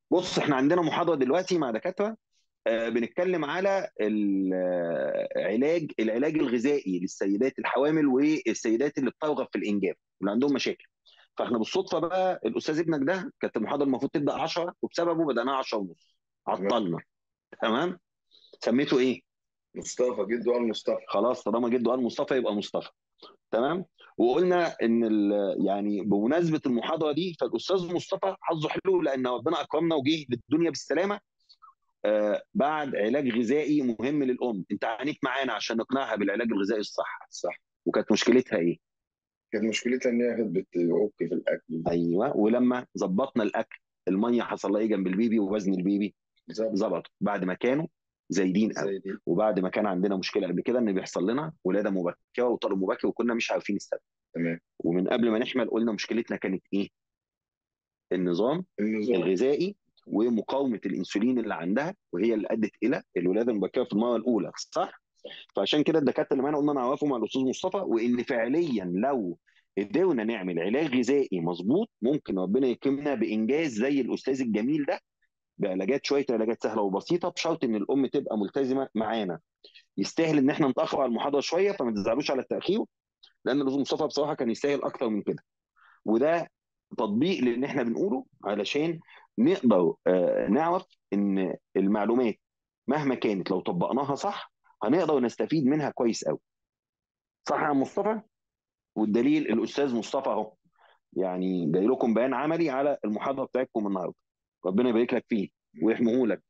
بص احنا عندنا محاضره دلوقتي مع دكاتره آه، بنتكلم على العلاج العلاج الغذائي للسيدات الحوامل والسيدات اللي بترغب في الانجاب واللي عندهم مشاكل فاحنا بالصدفه بقى الاستاذ ابنك ده كانت المحاضره المفروض تبدا 10 وبسببه بدأناها 10 ونص عطلنا تمام سميته ايه؟ مصطفى جده قال مصطفى خلاص طالما جده قال مصطفى يبقى مصطفى تمام وقلنا ان ال- يعني بمناسبه المحاضره دي فالاستاذ مصطفى حظه حلو لان ربنا اكرمنا وجه للدنيا بالسلامه آه بعد علاج غذائي مهم للام انت عانيت معانا عشان نقنعها بالعلاج الغذائي الصح صح وكانت مشكلتها ايه كانت مشكلتها ان هي كانت بتعك في الاكل ايوه ولما ظبطنا الاكل الميه حصل لها ايه جنب البيبي ووزن البيبي بالظبط ظبط بعد ما كانوا زايدين قوي زي دي وبعد ما كان عندنا مشكله قبل كده ان بيحصل لنا ولاده مبكره وطلب مبكر وكنا مش عارفين السبب تمام ومن قبل ما نحمل قلنا مشكلتنا كانت ايه النظام النظام الغذائي ومقاومه الانسولين اللي عندها وهي اللي ادت الى الولاده المبكره في المره الاولى صح فعشان كده الدكاتره اللي معانا قلنا نعرفه مع الاستاذ مصطفى وان فعليا لو قدرنا نعمل علاج غذائي مظبوط ممكن ربنا يكرمنا بانجاز زي الاستاذ الجميل ده بعلاجات شويه علاجات سهله وبسيطه بشرط ان الام تبقى ملتزمه معانا يستاهل ان احنا نتاخر على المحاضره شويه فما تزعلوش على التاخير لان الاستاذ مصطفى بصراحه كان يستاهل اكتر من كده وده تطبيق للي احنا بنقوله علشان نقدر آه، نعرف ان المعلومات مهما كانت لو طبقناها صح هنقدر نستفيد منها كويس قوي صح يا مصطفى والدليل الاستاذ مصطفى اهو يعني جاي لكم بيان عملي على المحاضره بتاعتكم النهارده ربنا يبارك لك فيه ويحميه لك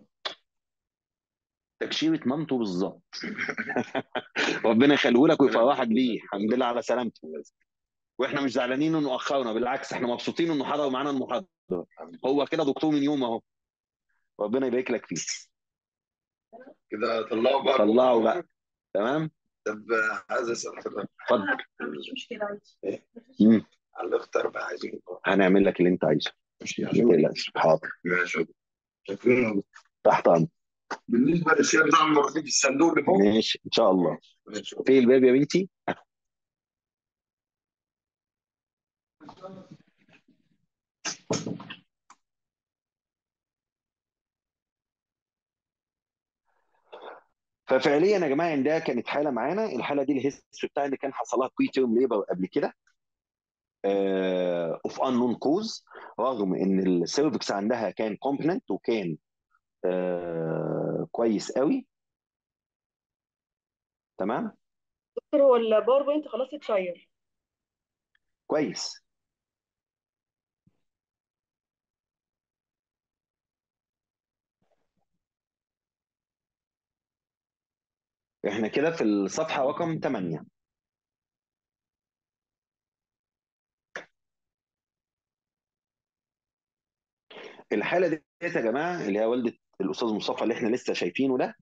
تكشيره مامته بالظبط ربنا يخليه لك ويفرحك بيه الحمد لله على سلامته واحنا مش زعلانين انه اخرنا بالعكس احنا مبسوطين انه حضر معانا المحاضره هو كده دكتور من يوم اهو ربنا يبارك لك فيه كده طلعوا بقى طلعوا بقى تمام طب عايز اسال حضرتك اتفضل مش مشكلة عادي مم. على الاختار بقى عايزين هنعمل لك اللي انت عايزه ماشي ما عشان تقلقش حاضر ماشي شايفين تحت امر بالنسبه للشيء بتاع المرافق الصندوق اللي فوق ماشي ان شاء الله ماشي في الباب يا بنتي ففعليا يا جماعه ان ده كانت حاله معانا الحاله دي الهيستوري بتاعي اللي كان حصل لها بري تيرم ليبر قبل كده اوف انون كوز رغم ان السيرفكس عندها كان كومبلنت وكان آه كويس قوي تمام دكتور هو الباوربوينت خلاص اتشير كويس احنا كده في الصفحه رقم 8 الحاله دي يا جماعه اللي هي والده الاستاذ مصطفى اللي احنا لسه شايفينه ده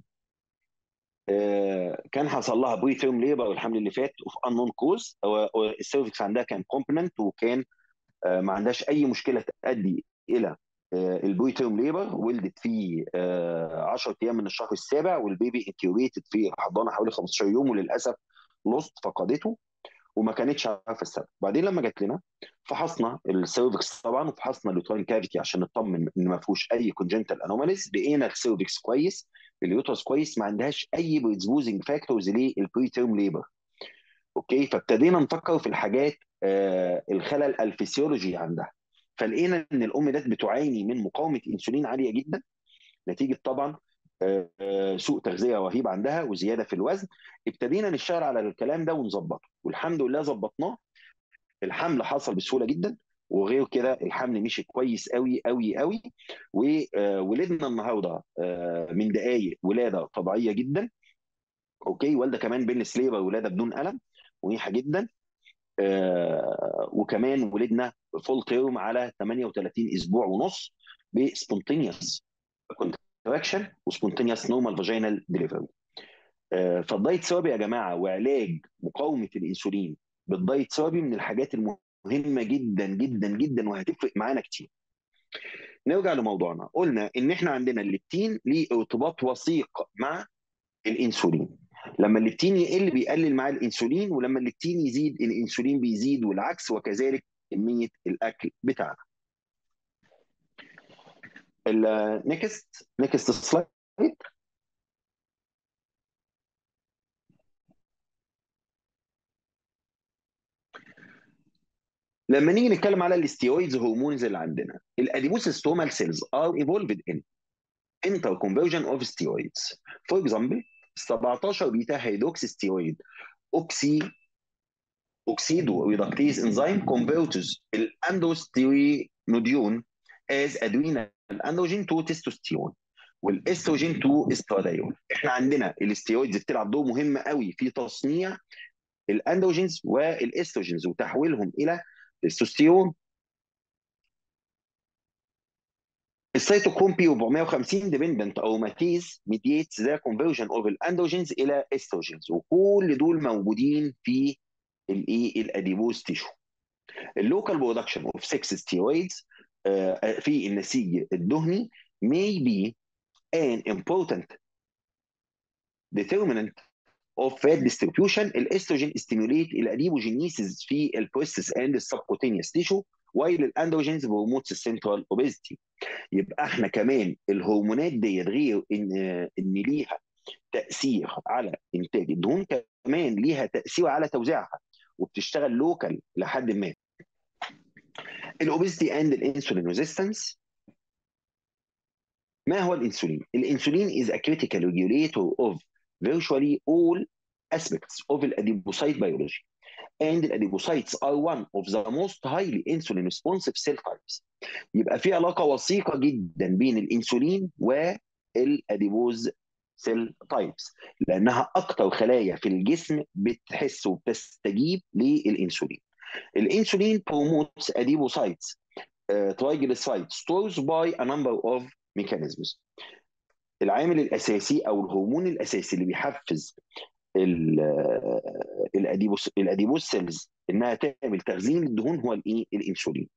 آه، كان حصل لها بري تيرم ليبر الحمل اللي فات اوف انون كوز السيرفكس عندها كان كومبوننت وكان آه، ما عندهاش اي مشكله تؤدي الى البري تيرم ليبر ولدت في 10 ايام من الشهر السابع والبيبي انكيوبيتد في حضانه حوالي 15 يوم وللاسف لوست فقدته وما كانتش عارفه السبب بعدين لما جت لنا فحصنا السيرفكس طبعا وفحصنا اليوتراين كافيتي عشان نطمن ان ما فيهوش اي كونجنتال انوماليز لقينا السيرفكس كويس اليوترس كويس ما عندهاش اي بريدسبوزنج فاكتورز للبري تيرم ليبر اوكي فابتدينا نفكر في الحاجات آه الخلل الفسيولوجي عندها فلقينا ان الام ده بتعاني من مقاومه انسولين عاليه جدا نتيجه طبعا آه، آه، سوء تغذيه رهيب عندها وزياده في الوزن ابتدينا نشتغل على الكلام ده ونظبطه والحمد لله ظبطناه الحمل حصل بسهوله جدا وغير كده الحمل مشي كويس قوي قوي قوي وولدنا النهارده آه، من دقائق ولاده طبيعيه جدا اوكي والده كمان بين سليبر ولاده بدون الم مريحه جدا آه، وكمان ولدنا فول تيرم على 38 اسبوع ونص بسبونتينيوس كونتراكشن وسبونتينيوس نورمال فاجينال ديليفري فالدايت ثيرابي يا جماعه وعلاج مقاومه الانسولين بالدايت ثيرابي من الحاجات المهمه جدا جدا جدا وهتفرق معانا كتير نرجع لموضوعنا قلنا ان احنا عندنا الليبتين ليه ارتباط وثيق مع الانسولين لما الليبتين يقل بيقلل مع الانسولين ولما الليبتين يزيد الانسولين بيزيد والعكس وكذلك كميه الاكل بتاعنا نيكست نيكست سلايد لما نيجي نتكلم على الاستيرويدز هرمونز اللي عندنا الاديبوسيستومال سيلز ار ايفولفد ان انتر كونفرجن اوف ستيرويدز فور اكزامبل 17 بيتا هيدروكسي ستيرويد اوكسي اوكسيدو ريدكتيز انزيم converts الاندوستيرينوديون as adrenal androgen to testosterone والاستروجين تو استراديول احنا عندنا الاستيرويدز بتلعب دور مهم قوي في تصنيع الاندروجينز والاستروجينز وتحويلهم الى تستوستيرون السيتوكروم بي 450 ديبندنت اروماتيز ميديتس ذا كونفرجن اوف الاندروجينز الى استروجينز وكل دول موجودين في الايه الاديبوز تيشو اللوكال برودكشن اوف 6 ستيرويدز في النسيج الدهني may be an important determinant of fat distribution الاستروجين stimulate الاديبوجينيسيس في البروسيس اند السبكوتينيوس تيشو while الاندروجينز promotes السنترال obesity يبقى احنا كمان الهرمونات ديت غير ان ان ليها تاثير على انتاج الدهون كمان ليها تاثير على توزيعها وبتشتغل لوكال لحد ما الاوبيستي اند الانسولين ريزيستنس ما هو الانسولين؟ الانسولين is a critical regulator of virtually all aspects of the adipocyte biology. And the adipocytes are one of the most highly insulin responsive cell types. يبقى في علاقة وثيقة جدا بين الانسولين والاديبوز سيل تايبس لانها اكتر خلايا في الجسم بتحس وبتستجيب للانسولين. الانسولين promotes adipocytes uh, triglyceride stores by a number of mechanisms. العامل الاساسي او الهرمون الاساسي اللي بيحفز الاديبوس الاديبوس سيلز انها تعمل تخزين للدهون هو الايه الانسولين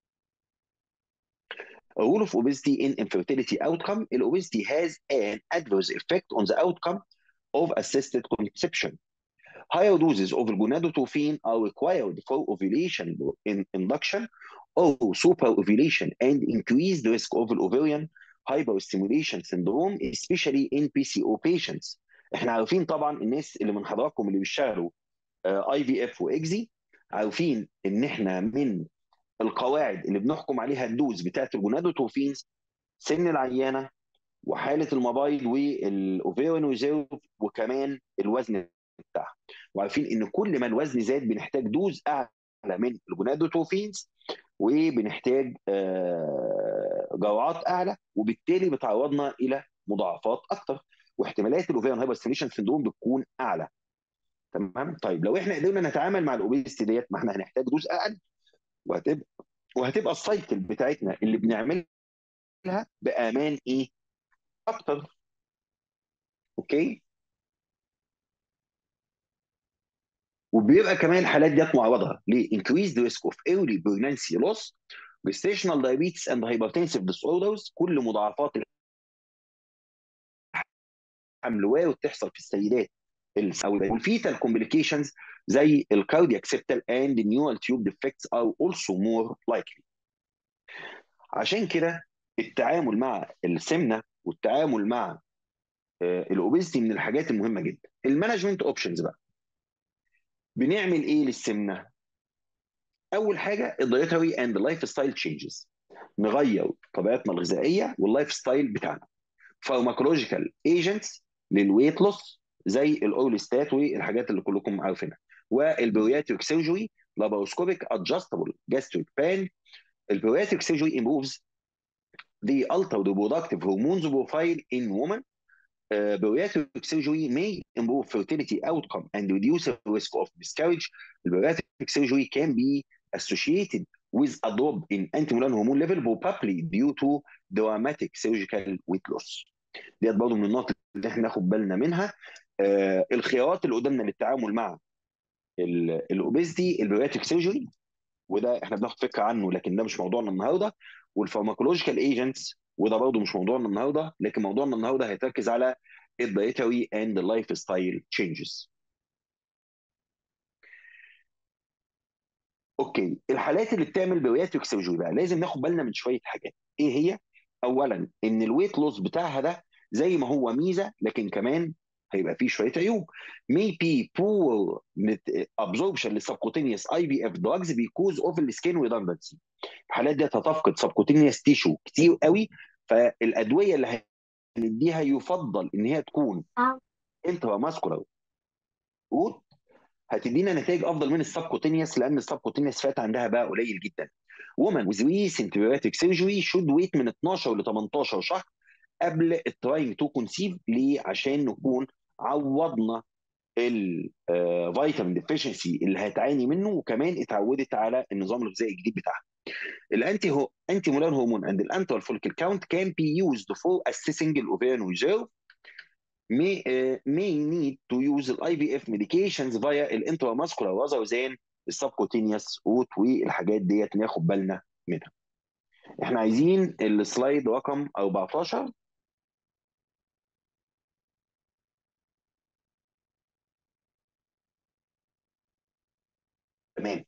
A rule of obesity in infertility outcome الobesity has an adverse effect on the outcome of assisted conception higher doses of gonadotropin are required for ovulation in induction or superovulation and increased risk of ovarian hyperstimulation syndrome especially in PCO patients احنا عارفين طبعا الناس اللي من حضراتكم اللي بيشتغلوا اي في اف واكزي عارفين ان احنا من القواعد اللي بنحكم عليها الدوز بتاعت الجونادوتروفينز سن العيانه وحاله المبايض والاوفيرين ريزيرف وكمان الوزن بتاعها وعارفين ان كل ما الوزن زاد بنحتاج دوز اعلى من الجونادوتروفينز وبنحتاج جرعات اعلى وبالتالي بتعرضنا الى مضاعفات اكتر واحتمالات الاوفيرين هايبرستيميشن سندروم بتكون اعلى تمام طيب لو احنا قدرنا نتعامل مع الاوبيستي ديت ما احنا هنحتاج دوز اقل وهتبقى وهتبقى السايكل بتاعتنا اللي بنعملها بامان ايه اكتر اوكي وبيبقى كمان الحالات ديت معرضه ل increased risk of early pregnancy loss gestational diabetes and hypertensive disorders كل مضاعفات الحمل وارد تحصل في السيدات او الفيتال كومبليكيشنز زي الكاردياك سيبتال اند نيورال تيوب ديفكتس ار اولسو مور لايكلي عشان كده التعامل مع السمنه والتعامل مع الاوبيزيتي من الحاجات المهمه جدا المانجمنت اوبشنز بقى بنعمل ايه للسمنه اول حاجه الدايتري اند لايف ستايل تشينجز نغير طبيعتنا الغذائيه واللايف ستايل بتاعنا فارماكولوجيكال ايجنتس للويت لوس زي الاورليستات والحاجات اللي كلكم عارفينها والبرياتريك سيرجري لاباروسكوبيك ادجستبل جاستريك بان البرياتريك سيرجري improves the altered reproductive hormones profile in women uh, bariatric surgery may improve fertility outcome and reduce the risk of miscarriage. Bariatric surgery can be associated with a drop in anti-mullin hormone level probably due to dramatic surgical weight loss. ديت برضه من النقط اللي احنا ناخد بالنا منها آه الخيارات اللي قدامنا للتعامل مع الاوبيزيتي البرياتريك سيرجري وده احنا بناخد فكره عنه لكن ده مش موضوعنا النهارده والفارماكولوجيكال ايجنتس وده برضه مش موضوعنا النهارده لكن موضوعنا النهارده هيتركز على الدايتري اند لايف ستايل تشينجز اوكي الحالات اللي بتعمل برياتريك سيرجري بقى لازم ناخد بالنا من شويه حاجات ايه هي اولا ان الويت لوس بتاعها ده زي ما هو ميزه لكن كمان هيبقى فيه شويه عيوب maybe poor net- absorption للسبكوتينيوس اي بي اف drugs because of the skin redundancy الحالات دي هتفقد سبكوتينيوس تيشو كتير قوي فالادويه اللي هنديها يفضل ان هي تكون انترا ماسكولار روت هتدينا نتائج افضل من السبكوتينيوس لان السبكوتينيوس فات عندها بقى قليل جدا women with recent bariatric surgery should wait من 12 ل 18 شهر قبل التراينج تو كونسيف ليه؟ عشان نكون عوضنا الفيتامين ديفيشنسي اللي هتعاني منه وكمان اتعودت على النظام الغذائي الجديد بتاعها. الانتي هو انتي مولار هرمون and الانترال فوليكل كاونت can be used for assessing the ovarian reserve may, uh, may need to use ال IVF medications via الانتراماسكولار rather than السبكوتينيوس روت والحاجات ديت ناخد بالنا منها. احنا عايزين السلايد رقم 14 تمام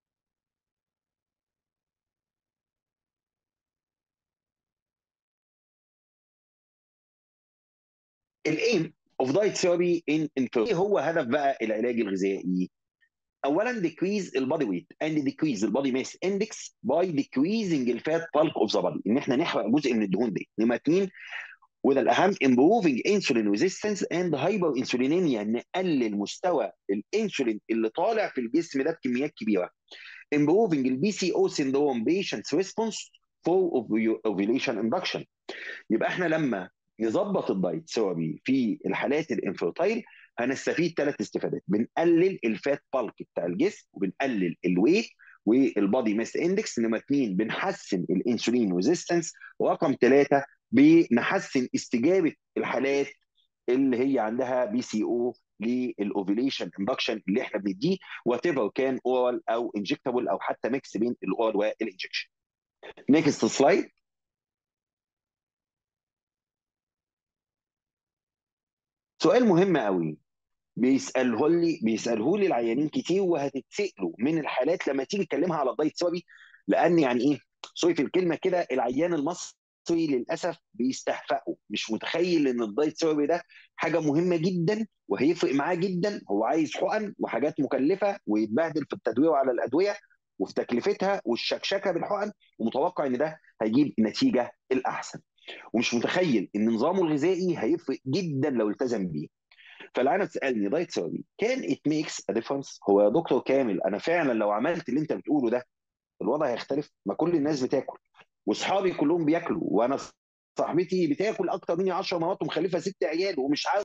الايم اوف دايت ثيرابي ان ايه هو هدف بقى العلاج الغذائي؟ اولا decrease البادي ويت and decrease البادي ماس اندكس باي decreasing الفات بالك اوف ذا بادي ان احنا نحرق جزء من الدهون دي نمره اثنين وده الاهم improving insulin resistance and hyperinsulinemia نقلل مستوى الانسولين اللي طالع في الجسم ده بكميات كبيره improving البي سي او syndrome patients response for ovulation induction يبقى احنا لما نظبط الدايت ثيرابي في الحالات الانفيرتايل هنستفيد ثلاث استفادات بنقلل الفات بالك بتاع الجسم وبنقلل الويت والبادي ماس اندكس نمره اثنين بنحسن الانسولين ريزيستنس ورقم ثلاثه بنحسن استجابه الحالات اللي هي عندها بي سي او للاوفيليشن اندكشن اللي احنا بنديه وات ايفر كان اورال او انجكتابل او حتى ميكس بين الاورال والانجكشن. نيكست سلايد سؤال مهم قوي بيساله لي بيساله لي العيانين كتير وهتتسالوا من الحالات لما تيجي تكلمها على الدايت ثيرابي لان يعني ايه سوري في الكلمه كده العيان المصري للاسف بيستهفأوا مش متخيل ان الدايت ثيرابي ده حاجه مهمه جدا وهيفرق معاه جدا هو عايز حقن وحاجات مكلفه ويتبهدل في التدوير على الادويه وفي تكلفتها والشكشكه بالحقن ومتوقع ان ده هيجيب النتيجه الاحسن ومش متخيل ان نظامه الغذائي هيفرق جدا لو التزم بيه فالعيانه تسالني دايت ثيرابي كان ات ميكس ا ديفرنس هو يا دكتور كامل انا فعلا لو عملت اللي انت بتقوله ده الوضع هيختلف ما كل الناس بتاكل واصحابي كلهم بياكلوا وانا صاحبتي بتاكل اكتر مني 10 مرات ومخلفه ست عيال ومش عارف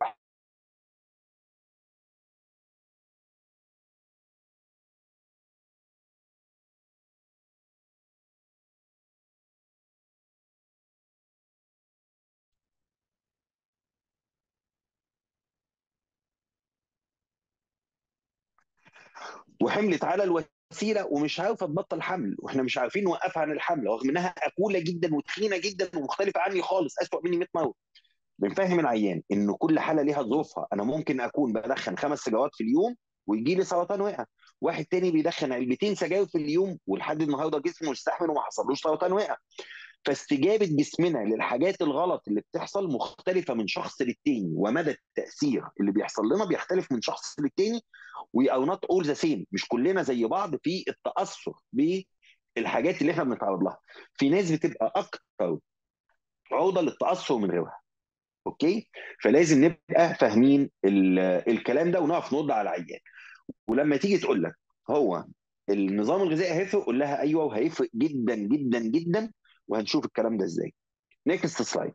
وحملت على الوسيله ومش عارفه تبطل حمل واحنا مش عارفين نوقفها عن الحمل رغم انها اكوله جدا وتخينه جدا ومختلفه عني خالص اسوء مني 100 مره بنفهم العيان ان كل حاله ليها ظروفها انا ممكن اكون بدخن خمس سيجارات في اليوم ويجي لي سرطان وقع واحد تاني بيدخن علبتين سجاير في اليوم ولحد النهارده جسمه يستحمل وما حصلوش سرطان وقع فاستجابه جسمنا للحاجات الغلط اللي بتحصل مختلفه من شخص للتاني ومدى التاثير اللي بيحصل لنا بيختلف من شخص للتاني وي ار نوت اول ذا سيم مش كلنا زي بعض في التاثر بالحاجات اللي احنا بنتعرض لها في ناس بتبقى اكتر عرضه للتاثر من غيرها اوكي فلازم نبقى فاهمين الكلام ده ونقف نرد على العيان ولما تيجي تقول لك هو النظام الغذائي هيفرق قول لها ايوه وهيفرق جدا جدا جدا وهنشوف الكلام ده ازاي نيكست سلايد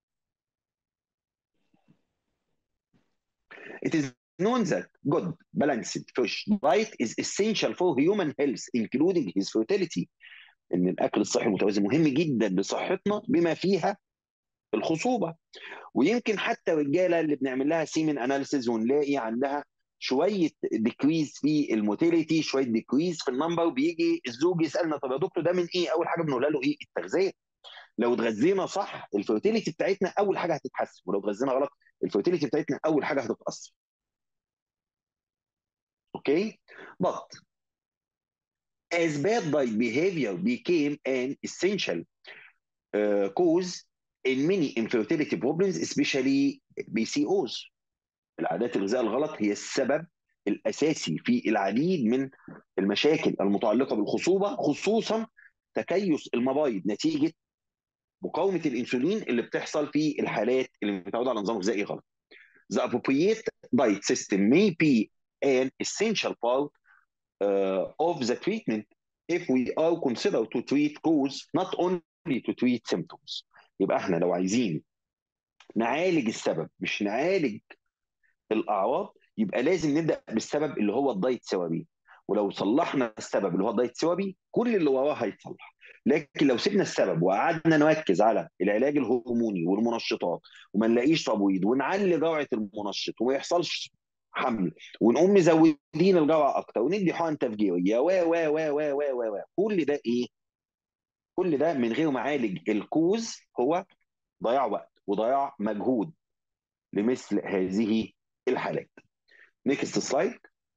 It is known that good balanced fish diet is essential for human health including his fertility ان الاكل الصحي المتوازن مهم جدا لصحتنا بما فيها الخصوبه ويمكن حتى الرجاله اللي بنعمل لها سيمن اناليسيز ونلاقي عندها شويه ديكريز في الموتيليتي شويه ديكريز في النمبر وبيجي الزوج يسالنا طب يا دكتور ده من ايه؟ اول حاجه بنقول له ايه؟ التغذيه لو اتغذينا صح الفيرتيليتي بتاعتنا اول حاجه هتتحسن ولو اتغذينا غلط الفيرتيليتي بتاعتنا اول حاجه هتتاثر اوكي but as bad diet behavior became an essential uh, cause in many infertility problems especially PCOS العادات الغذائيه الغلط هي السبب الاساسي في العديد من المشاكل المتعلقه بالخصوبه خصوصا تكيس المبايض نتيجه مقاومه الانسولين اللي بتحصل في الحالات اللي متعوده على نظام غذائي غلط. The appropriate diet system may be an essential part uh, of the treatment if we are considered to treat cause not only to treat symptoms. يبقى احنا لو عايزين نعالج السبب مش نعالج الاعراض يبقى لازم نبدا بالسبب اللي هو الدايت سوابي ولو صلحنا السبب اللي هو الدايت سوابي كل اللي وراه هيتصلح لكن لو سيبنا السبب وقعدنا نركز على العلاج الهرموني والمنشطات وما نلاقيش تبويض ونعلي جرعه المنشط وما يحصلش حمل ونقوم مزودين الجرعه اكتر وندي حقن تفجيريه و و و و و و و كل ده ايه؟ كل ده من غير ما اعالج الكوز هو ضياع وقت وضياع مجهود لمثل هذه الحالات. نيكست سلايد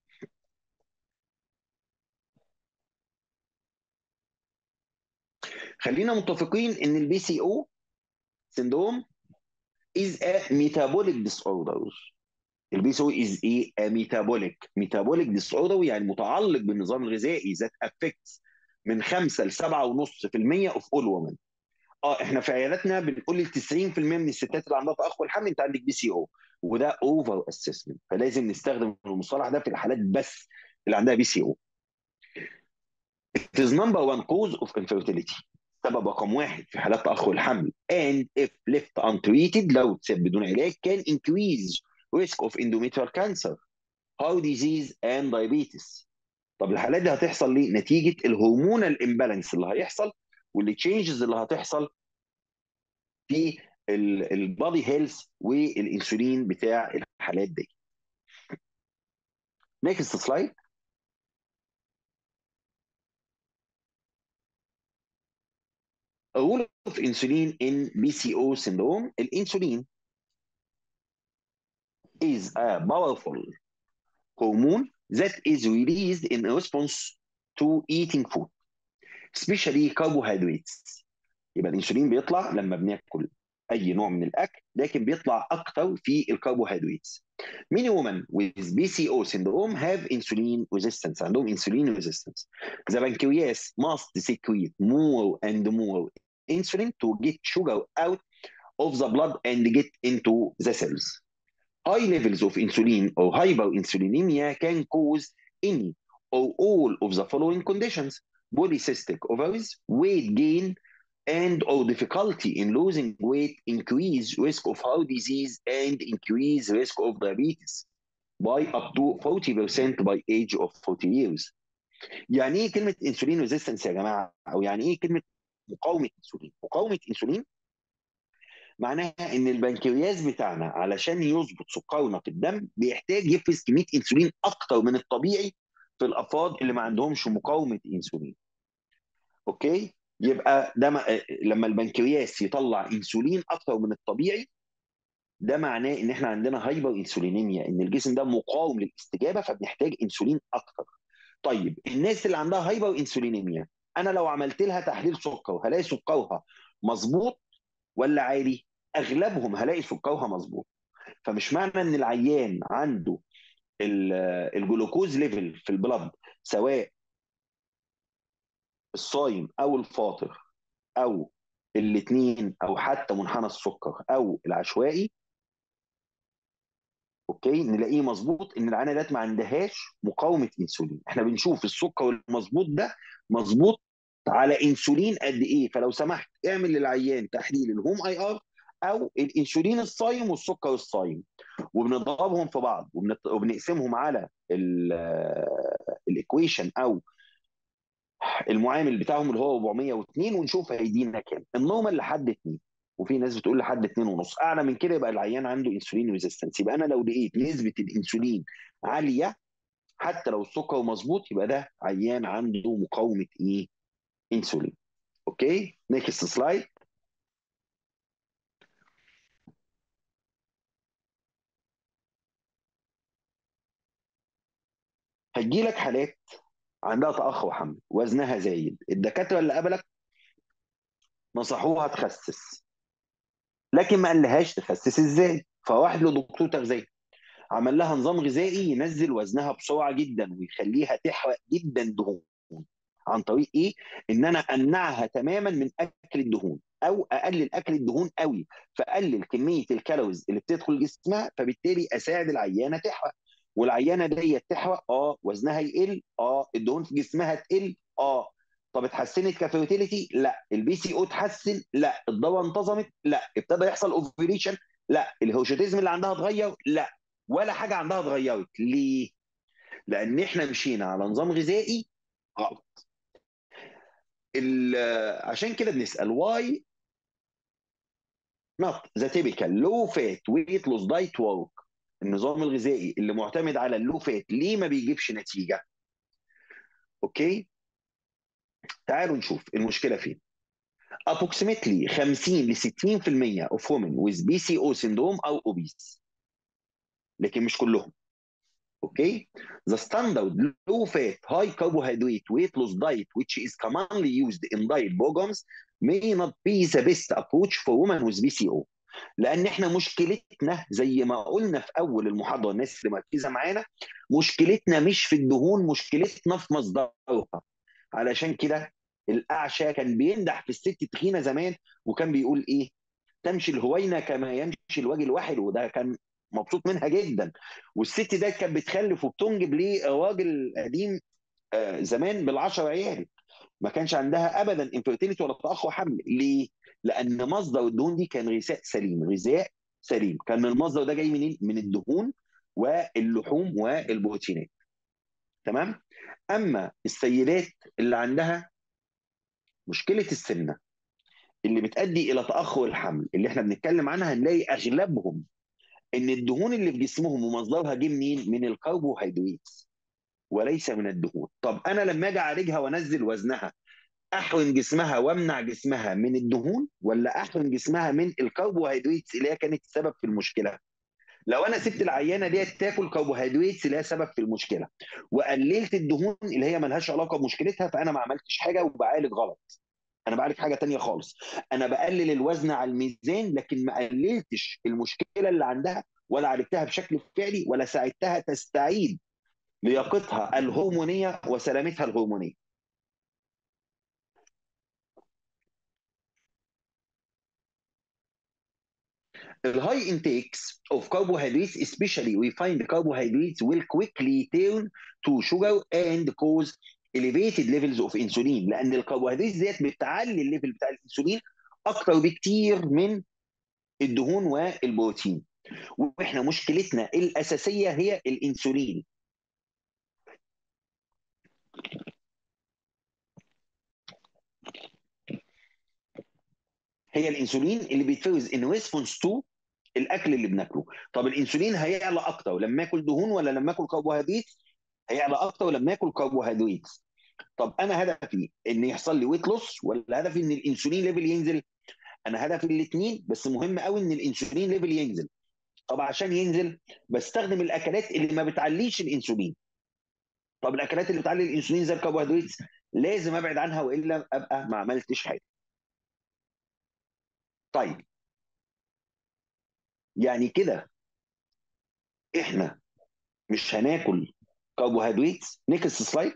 خلينا متفقين ان البي سي او syndrome is a metabolic disorder البي سي او is a, a metabolic metabolic disorder يعني متعلق بالنظام الغذائي that affects من 5 ل 7.5% of all women اه احنا في عياداتنا بنقول ل 90% من الستات اللي عندها تاخر الحمل انت عندك بي سي او وده اوفر اسسمنت فلازم نستخدم المصطلح ده في الحالات بس اللي عندها بي سي او It is number one cause of infertility سبب رقم واحد في حالات تاخر الحمل and if left untreated لو اتساب بدون علاج can increase risk of endometrial cancer heart disease and diabetes طب الحالات دي هتحصل ليه؟ نتيجه الهرمونال امبالانس اللي هيحصل واللي تشينجز اللي هتحصل في البادي هيلث والانسولين بتاع الحالات دي. نيكست سلايد role of insulin in BCO syndrome الانسولين is a powerful hormone that is released in response to eating food especially carbohydrates يبقى الانسولين بيطلع لما بناكل اي نوع من الاكل لكن بيطلع اكتر في الكربوهيدرات many women with BCO syndrome have insulin resistance عندهم insulin resistance the pancreas must secrete more and more insulin to get sugar out of the blood and get into the cells high levels of insulin or hyperinsulinemia can cause any or all of the following conditions polycystic ovaries weight gain and or difficulty in losing weight increase risk of heart disease and increase risk of diabetes by up to 40% by age of 40 years. يعني ايه كلمه انسولين ريزيستنس يا جماعه او يعني ايه كلمه مقاومه انسولين؟ مقاومه انسولين معناها ان البنكرياس بتاعنا علشان يظبط سكرنا في الدم بيحتاج يفرز كميه انسولين اكتر من الطبيعي في الافراد اللي ما عندهمش مقاومه انسولين. اوكي؟ يبقى ده م... لما البنكرياس يطلع انسولين اكتر من الطبيعي ده معناه ان احنا عندنا هايبر انسولينيميا ان الجسم ده مقاوم للاستجابه فبنحتاج انسولين اكتر. طيب الناس اللي عندها هايبر انسولينيميا انا لو عملت لها تحليل سكر هلاقي سكرها مظبوط ولا عالي؟ اغلبهم هلاقي سكرها مظبوط. فمش معنى ان العيان عنده الجلوكوز ليفل في البلد سواء الصايم او الفاطر او الاثنين او حتى منحنى السكر او العشوائي اوكي نلاقيه مظبوط ان العينه ما عندهاش مقاومه انسولين احنا بنشوف السكر المظبوط ده مظبوط على انسولين قد ايه فلو سمحت اعمل للعيان تحليل الهوم اي ار او الانسولين الصايم والسكر الصايم وبنضربهم في بعض وبنقسمهم على الايكويشن او المعامل بتاعهم اللي هو 402 ونشوف هيدينا كام النورمال لحد 2 وفي ناس بتقول لحد 2 ونص اعلى من كده يبقى العيان عنده انسولين ريزيستنس يبقى انا لو لقيت نسبه الانسولين عاليه حتى لو السكر مظبوط يبقى ده عيان عنده مقاومه ايه انسولين اوكي نيكست سلايد هتجي لك حالات عندها تأخر حمل وزنها زايد الدكاترة اللي قبلك نصحوها تخسس لكن ما قالهاش تخسس ازاي فواحد له دكتور تغذيه عمل لها نظام غذائي ينزل وزنها بسرعه جدا ويخليها تحرق جدا دهون عن طريق ايه ان انا امنعها تماما من اكل الدهون او اقلل اكل الدهون قوي فاقلل كميه الكالوريز اللي بتدخل جسمها فبالتالي اساعد العيانه تحرق والعيانه ديت تحرق اه وزنها يقل اه الدهون في جسمها تقل اه طب اتحسنت كفيرتيليتي لا البي سي او اتحسن لا الدواء انتظمت لا ابتدى يحصل اوفريشن لا الهوشوتيزم اللي عندها اتغير لا ولا حاجه عندها اتغيرت ليه لان احنا مشينا على نظام غذائي غلط ال- عشان كده بنسال why not the typical low fat weight loss diet work النظام الغذائي اللي معتمد على اللو فات ليه ما بيجيبش نتيجه اوكي تعالوا نشوف المشكله فين approximately 50 ل 60% of women with BCO syndrome are obese لكن مش كلهم اوكي the standard low fat high carbohydrate weight loss diet which is commonly used in diet programs may not be the best approach for women with BCO لان احنا مشكلتنا زي ما قلنا في اول المحاضره الناس اللي مركزه معانا مشكلتنا مش في الدهون مشكلتنا في مصدرها علشان كده الاعشى كان بيمدح في الست التخينه زمان وكان بيقول ايه تمشي الهوينه كما يمشي الوجه الواحد وده كان مبسوط منها جدا والست ده كانت بتخلف وبتنجب ليه راجل قديم آه، زمان بالعشر عيال ما كانش عندها ابدا انفيرتيليتي ولا تاخر حمل ليه؟ لان مصدر الدهون دي كان غذاء سليم غذاء سليم كان المصدر ده جاي منين؟ من الدهون واللحوم والبروتينات تمام؟ اما السيدات اللي عندها مشكله السمنه اللي بتؤدي الى تاخر الحمل اللي احنا بنتكلم عنها هنلاقي اغلبهم ان الدهون اللي في جسمهم ومصدرها جه منين؟ من الكربوهيدرات وليس من الدهون طب انا لما اجي اعالجها وانزل وزنها احرم جسمها وامنع جسمها من الدهون ولا احرم جسمها من الكربوهيدرات اللي هي كانت السبب في المشكله لو انا سبت العيانه ديت تاكل كربوهيدرات اللي هي سبب في المشكله وقللت الدهون اللي هي ملهاش علاقه بمشكلتها فانا ما عملتش حاجه وبعالج غلط انا بعالج حاجه تانية خالص انا بقلل الوزن على الميزان لكن ما قللتش المشكله اللي عندها ولا عالجتها بشكل فعلي ولا ساعدتها تستعيد لياقتها الهرمونيه وسلامتها الهرمونيه الهاي intakes of carbohydrates especially we find carbohydrates will quickly turn to sugar and cause elevated levels of insulin لان الكربوهيدرات ديت بتعلي الليفل بتاع الانسولين اكتر بكتير من الدهون والبروتين واحنا مشكلتنا الاساسيه هي الانسولين هي الانسولين اللي بيتفرز ان ريسبونس تو الاكل اللي بناكله طب الانسولين هيعلى اكتر لما اكل دهون ولا لما اكل كربوهيدرات هيعلى اكتر لما اكل كربوهيدرات طب انا هدفي ان يحصل لي ويت لوس ولا هدفي ان الانسولين ليفل ينزل انا هدفي الاثنين بس مهم قوي ان الانسولين ليفل ينزل طب عشان ينزل بستخدم الاكلات اللي ما بتعليش الانسولين طب الاكلات اللي بتعلي الانسولين زي الكربوهيدرات لازم ابعد عنها والا ابقى ما عملتش حاجه طيب يعني كده احنا مش هناكل كربوهيدرات نيكست سلايد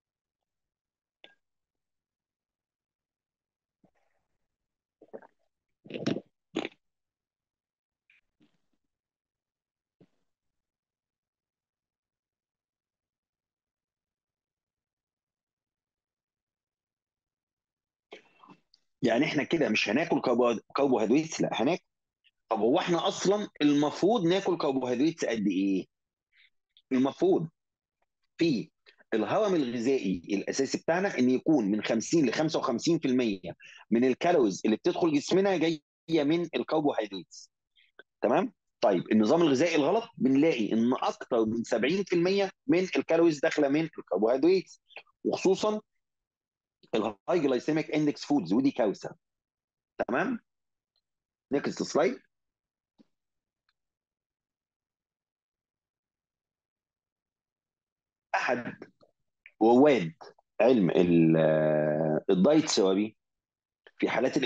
يعني احنا كده مش هناكل كربو- كربوهيدرات لا هناكل طب هو احنا اصلا المفروض ناكل كربوهيدرات قد ايه؟ المفروض في الهرم الغذائي الاساسي بتاعنا ان يكون من 50 ل 55% من الكالوريز اللي بتدخل جسمنا جايه من الكربوهيدرات تمام؟ طيب النظام الغذائي الغلط بنلاقي ان اكتر من 70% من الكالوريز داخله من الكربوهيدرات وخصوصا الهاي جلايسيميك اندكس فودز ودي كارثه تمام؟ نيكست سلايد احد رواد علم ال- الدايت ثيرابي في حالات الانفلونزا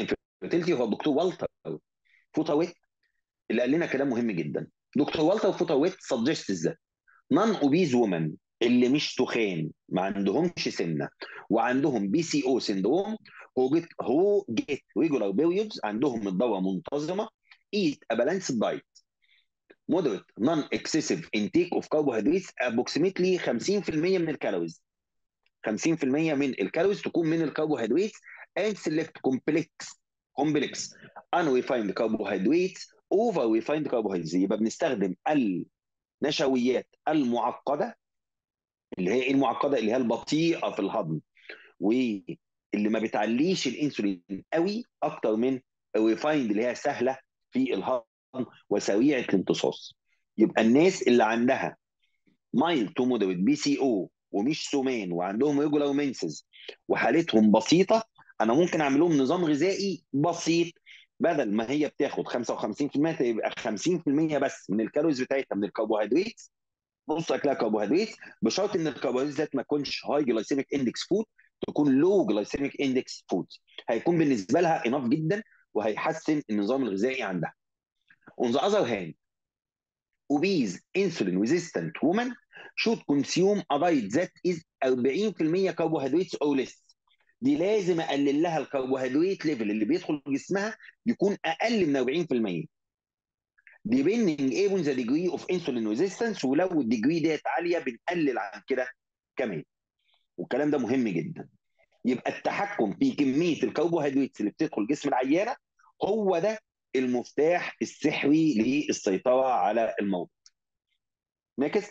فيرتيلتي هو الدكتور والتر فوتاويت اللي قال لنا كلام مهم جدا دكتور والتر فوتاويت سجست ذات نون اوبيز وومن اللي مش تخان ما عندهمش سمنه وعندهم بي سي او سيندروم هو جيت هو جيت ريجولار بيريودز عندهم الدوره منتظمه eat a balanced diet moderate non excessive intake of carbohydrates approximately 50% من الكالوريز 50% من الكالوريز تكون من الكربوهيدرات and select complex complex unrefined carbohydrates over refined carbohydrates يبقى بنستخدم النشويات المعقده اللي هي المعقده اللي هي البطيئه في الهضم واللي ما بتعليش الانسولين قوي اكتر من الريفايند اللي هي سهله في الهضم وسريعه الامتصاص يبقى الناس اللي عندها مايل تو مودريت بي سي او ومش سمان وعندهم ريجولار منسز وحالتهم بسيطه انا ممكن اعمل لهم نظام غذائي بسيط بدل ما هي بتاخد 55% يبقى 50% بس من الكالوريز بتاعتها من الكربوهيدرات نص اكلها كربوهيدرات بشرط ان الكربوهيدرات ذات ما تكونش هاي جلايسيميك اندكس فود تكون لو جلايسيميك اندكس فود هيكون بالنسبه لها اناف جدا وهيحسن النظام الغذائي عندها. On the other hand, obese insulin resistant women should consume a diet that is 40% carbohydrates or less. دي لازم اقلل لها الكربوهيدرات ليفل اللي بيدخل جسمها يكون اقل من 40%. depending on the degree of insulin resistance ولو الديجري ديت عاليه بنقلل عن كده كمان. والكلام ده مهم جدا. يبقى التحكم في كميه الكربوهيدرات اللي بتدخل جسم العيانه هو ده المفتاح السحري للسيطره على الموضوع. نيكست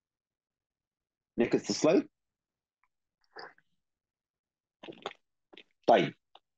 نيكست سلايد طيب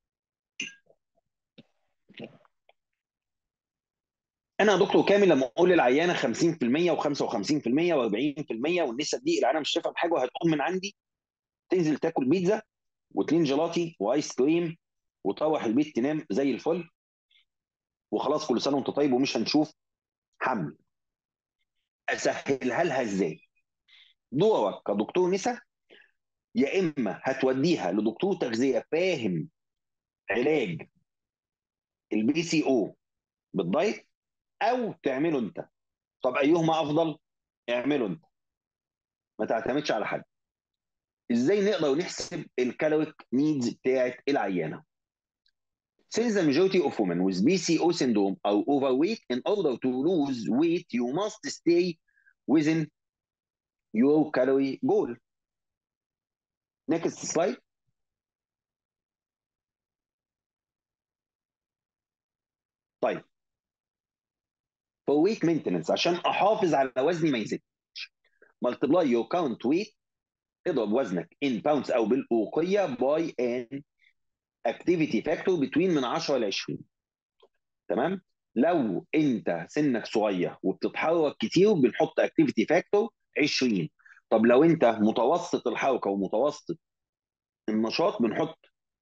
انا يا دكتور كامل لما اقول للعيانه 50% و55% و40% والنسب دي العيانه مش شايفه بحاجه وهتقوم من عندي تنزل تاكل بيتزا واثنين جيلاتي وايس كريم وتروح البيت تنام زي الفل وخلاص كل سنه وانت طيب ومش هنشوف حمل اسهلها لها ازاي دورك كدكتور نسا يا اما هتوديها لدكتور تغذيه فاهم علاج البي سي او بالدايت او تعمله انت طب ايهما افضل اعمله انت ما تعتمدش على حد ازاي نقدر نحسب الكالوريك نيدز بتاعت العيانه Since the majority of women with BCO syndrome are overweight, in order to lose weight, you must stay within your calorie goal. Next slide. طيب for weight maintenance عشان احافظ على وزني ما يزيدش multiply your current weight اضرب وزنك in pounds او بالاوقيه by an activity factor between من 10 ل 20 تمام لو انت سنك صغير وبتتحرك كتير بنحط activity factor 20 طب لو انت متوسط الحركه ومتوسط النشاط بنحط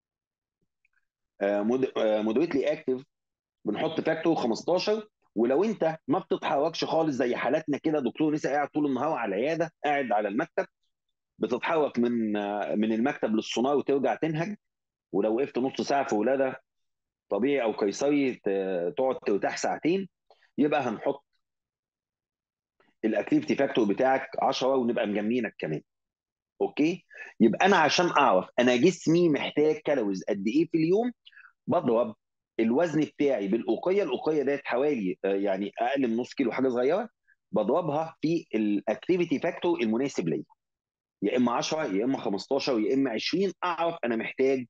مودريتلي اكتف بنحط فاكتور 15 ولو انت ما بتتحركش خالص زي حالاتنا كده دكتور لسه قاعد طول النهار على العياده قاعد على المكتب بتتحرك من من المكتب للسونار وترجع تنهج ولو وقفت نص ساعه في ولاده طبيعي او قيصري تقعد ترتاح ساعتين يبقى هنحط الاكتيفيتي فاكتور بتاعك 10 ونبقى مجمينك كمان اوكي يبقى انا عشان اعرف انا جسمي محتاج كالوريز قد ايه في اليوم بضرب الوزن بتاعي بالاوقيه الاوقيه ديت حوالي يعني اقل من نص كيلو حاجه صغيره بضربها في الاكتيفيتي فاكتور المناسب ليا يا اما 10 يا اما 15 يا اما 20 اعرف انا محتاج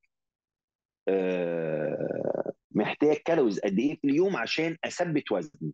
آه محتاج كالوريز قد ايه في اليوم عشان اثبت وزني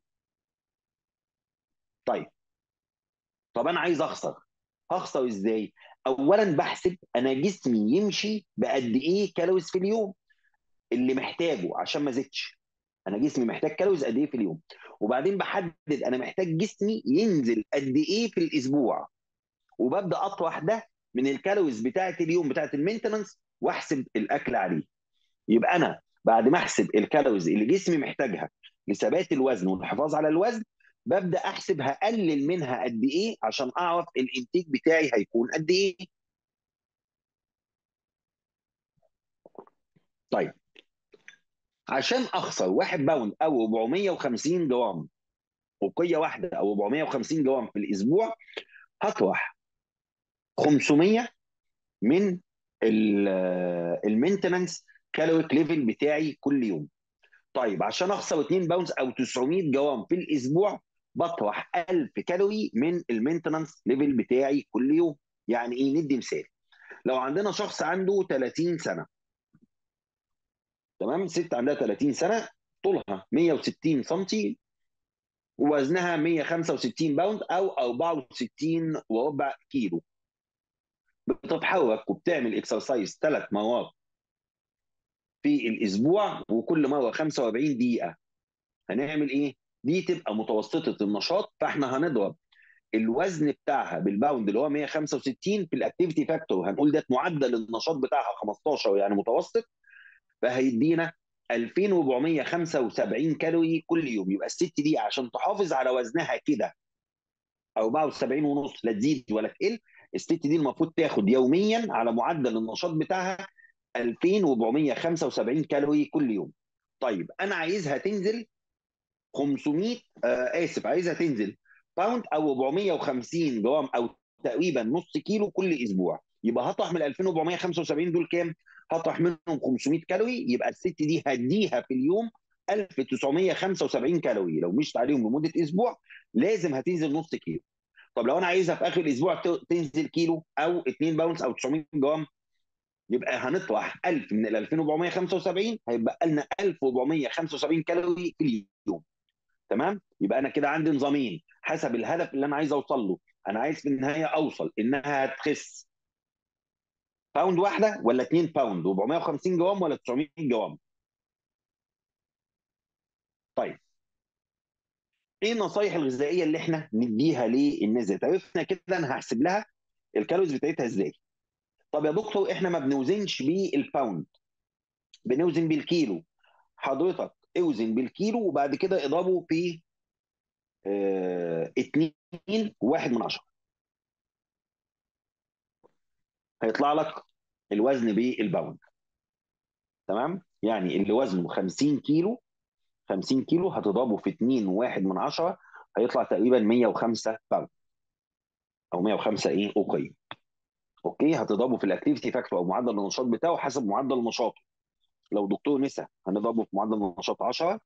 طيب طب انا عايز اخسر هخسر ازاي اولا بحسب انا جسمي يمشي بقد ايه كالوريز في اليوم اللي محتاجه عشان ما زدش انا جسمي محتاج كالوريز قد ايه في اليوم وبعدين بحدد انا محتاج جسمي ينزل قد ايه في الاسبوع وببدا اطرح ده من الكالوريز بتاعه اليوم بتاعه المينتننس واحسب الاكل عليه يبقى انا بعد ما احسب الكالوريز اللي جسمي محتاجها لثبات الوزن والحفاظ على الوزن ببدا احسب هقلل منها قد ايه عشان اعرف الانتاج بتاعي هيكون قد ايه طيب عشان اخسر 1 باوند او 450 جرام وقيه واحده او 450 جرام في الاسبوع هطرح 500 من المينتننس كالوريك ليفل بتاعي كل يوم طيب عشان اخسر 2 باوندز او 900 جرام في الاسبوع بطرح 1000 كالوري من المينتننس ليفل بتاعي كل يوم يعني ايه ندي مثال لو عندنا شخص عنده 30 سنه تمام ست عندها 30 سنه طولها 160 سم ووزنها 165 باوند او 64 وربع كيلو بتتحرك وبتعمل اكسرسايز ثلاث مرات في الاسبوع وكل مره 45 دقيقه هنعمل ايه؟ دي تبقى متوسطه النشاط فاحنا هنضرب الوزن بتاعها بالباوند اللي هو 165 في الاكتيفيتي فاكتور هنقول ده معدل النشاط بتاعها 15 يعني متوسط فهيدينا 2475 كالوري كل يوم يبقى الست دي عشان تحافظ على وزنها كده 74 ونص لا تزيد ولا تقل الست دي المفروض تاخد يوميا على معدل النشاط بتاعها 2475 كالوري كل يوم طيب انا عايزها تنزل 500 آه اسف عايزها تنزل باوند او 450 جرام او تقريبا نص كيلو كل اسبوع يبقى هطرح من 2475 دول كام؟ هطرح منهم 500 كالوري يبقى الست دي هديها في اليوم 1975 كالوري لو مشت عليهم لمده اسبوع لازم هتنزل نص كيلو طب لو انا عايزها في اخر الاسبوع تنزل كيلو او 2 باونز او 900 جرام يبقى هنطرح 1000 من ال 2475 هيبقى لنا 1475 كالوري في اليوم تمام يبقى انا كده عندي نظامين حسب الهدف اللي انا عايز اوصل له انا عايز في النهايه اوصل انها تخس باوند واحده ولا 2 باوند 450 جرام ولا 900 جرام طيب ايه النصايح الغذائيه اللي احنا نديها للناس دي عرفنا كده انا هحسب لها الكالوريز بتاعتها ازاي طب يا دكتور احنا ما بنوزنش بالباوند بنوزن بالكيلو حضرتك اوزن بالكيلو وبعد كده اضربه في اه 2 واحد من عشرة هيطلع لك الوزن بالباوند تمام يعني اللي وزنه 50 كيلو 50 كيلو هتضربه في 2 واحد من عشرة هيطلع تقريبا 105 باوند او 105 ايه اوكي اوكي هتضربه في الاكتيفيتي فاكتور او معدل النشاط بتاعه حسب معدل نشاطه لو دكتور نسا هنضربه في معدل النشاط 10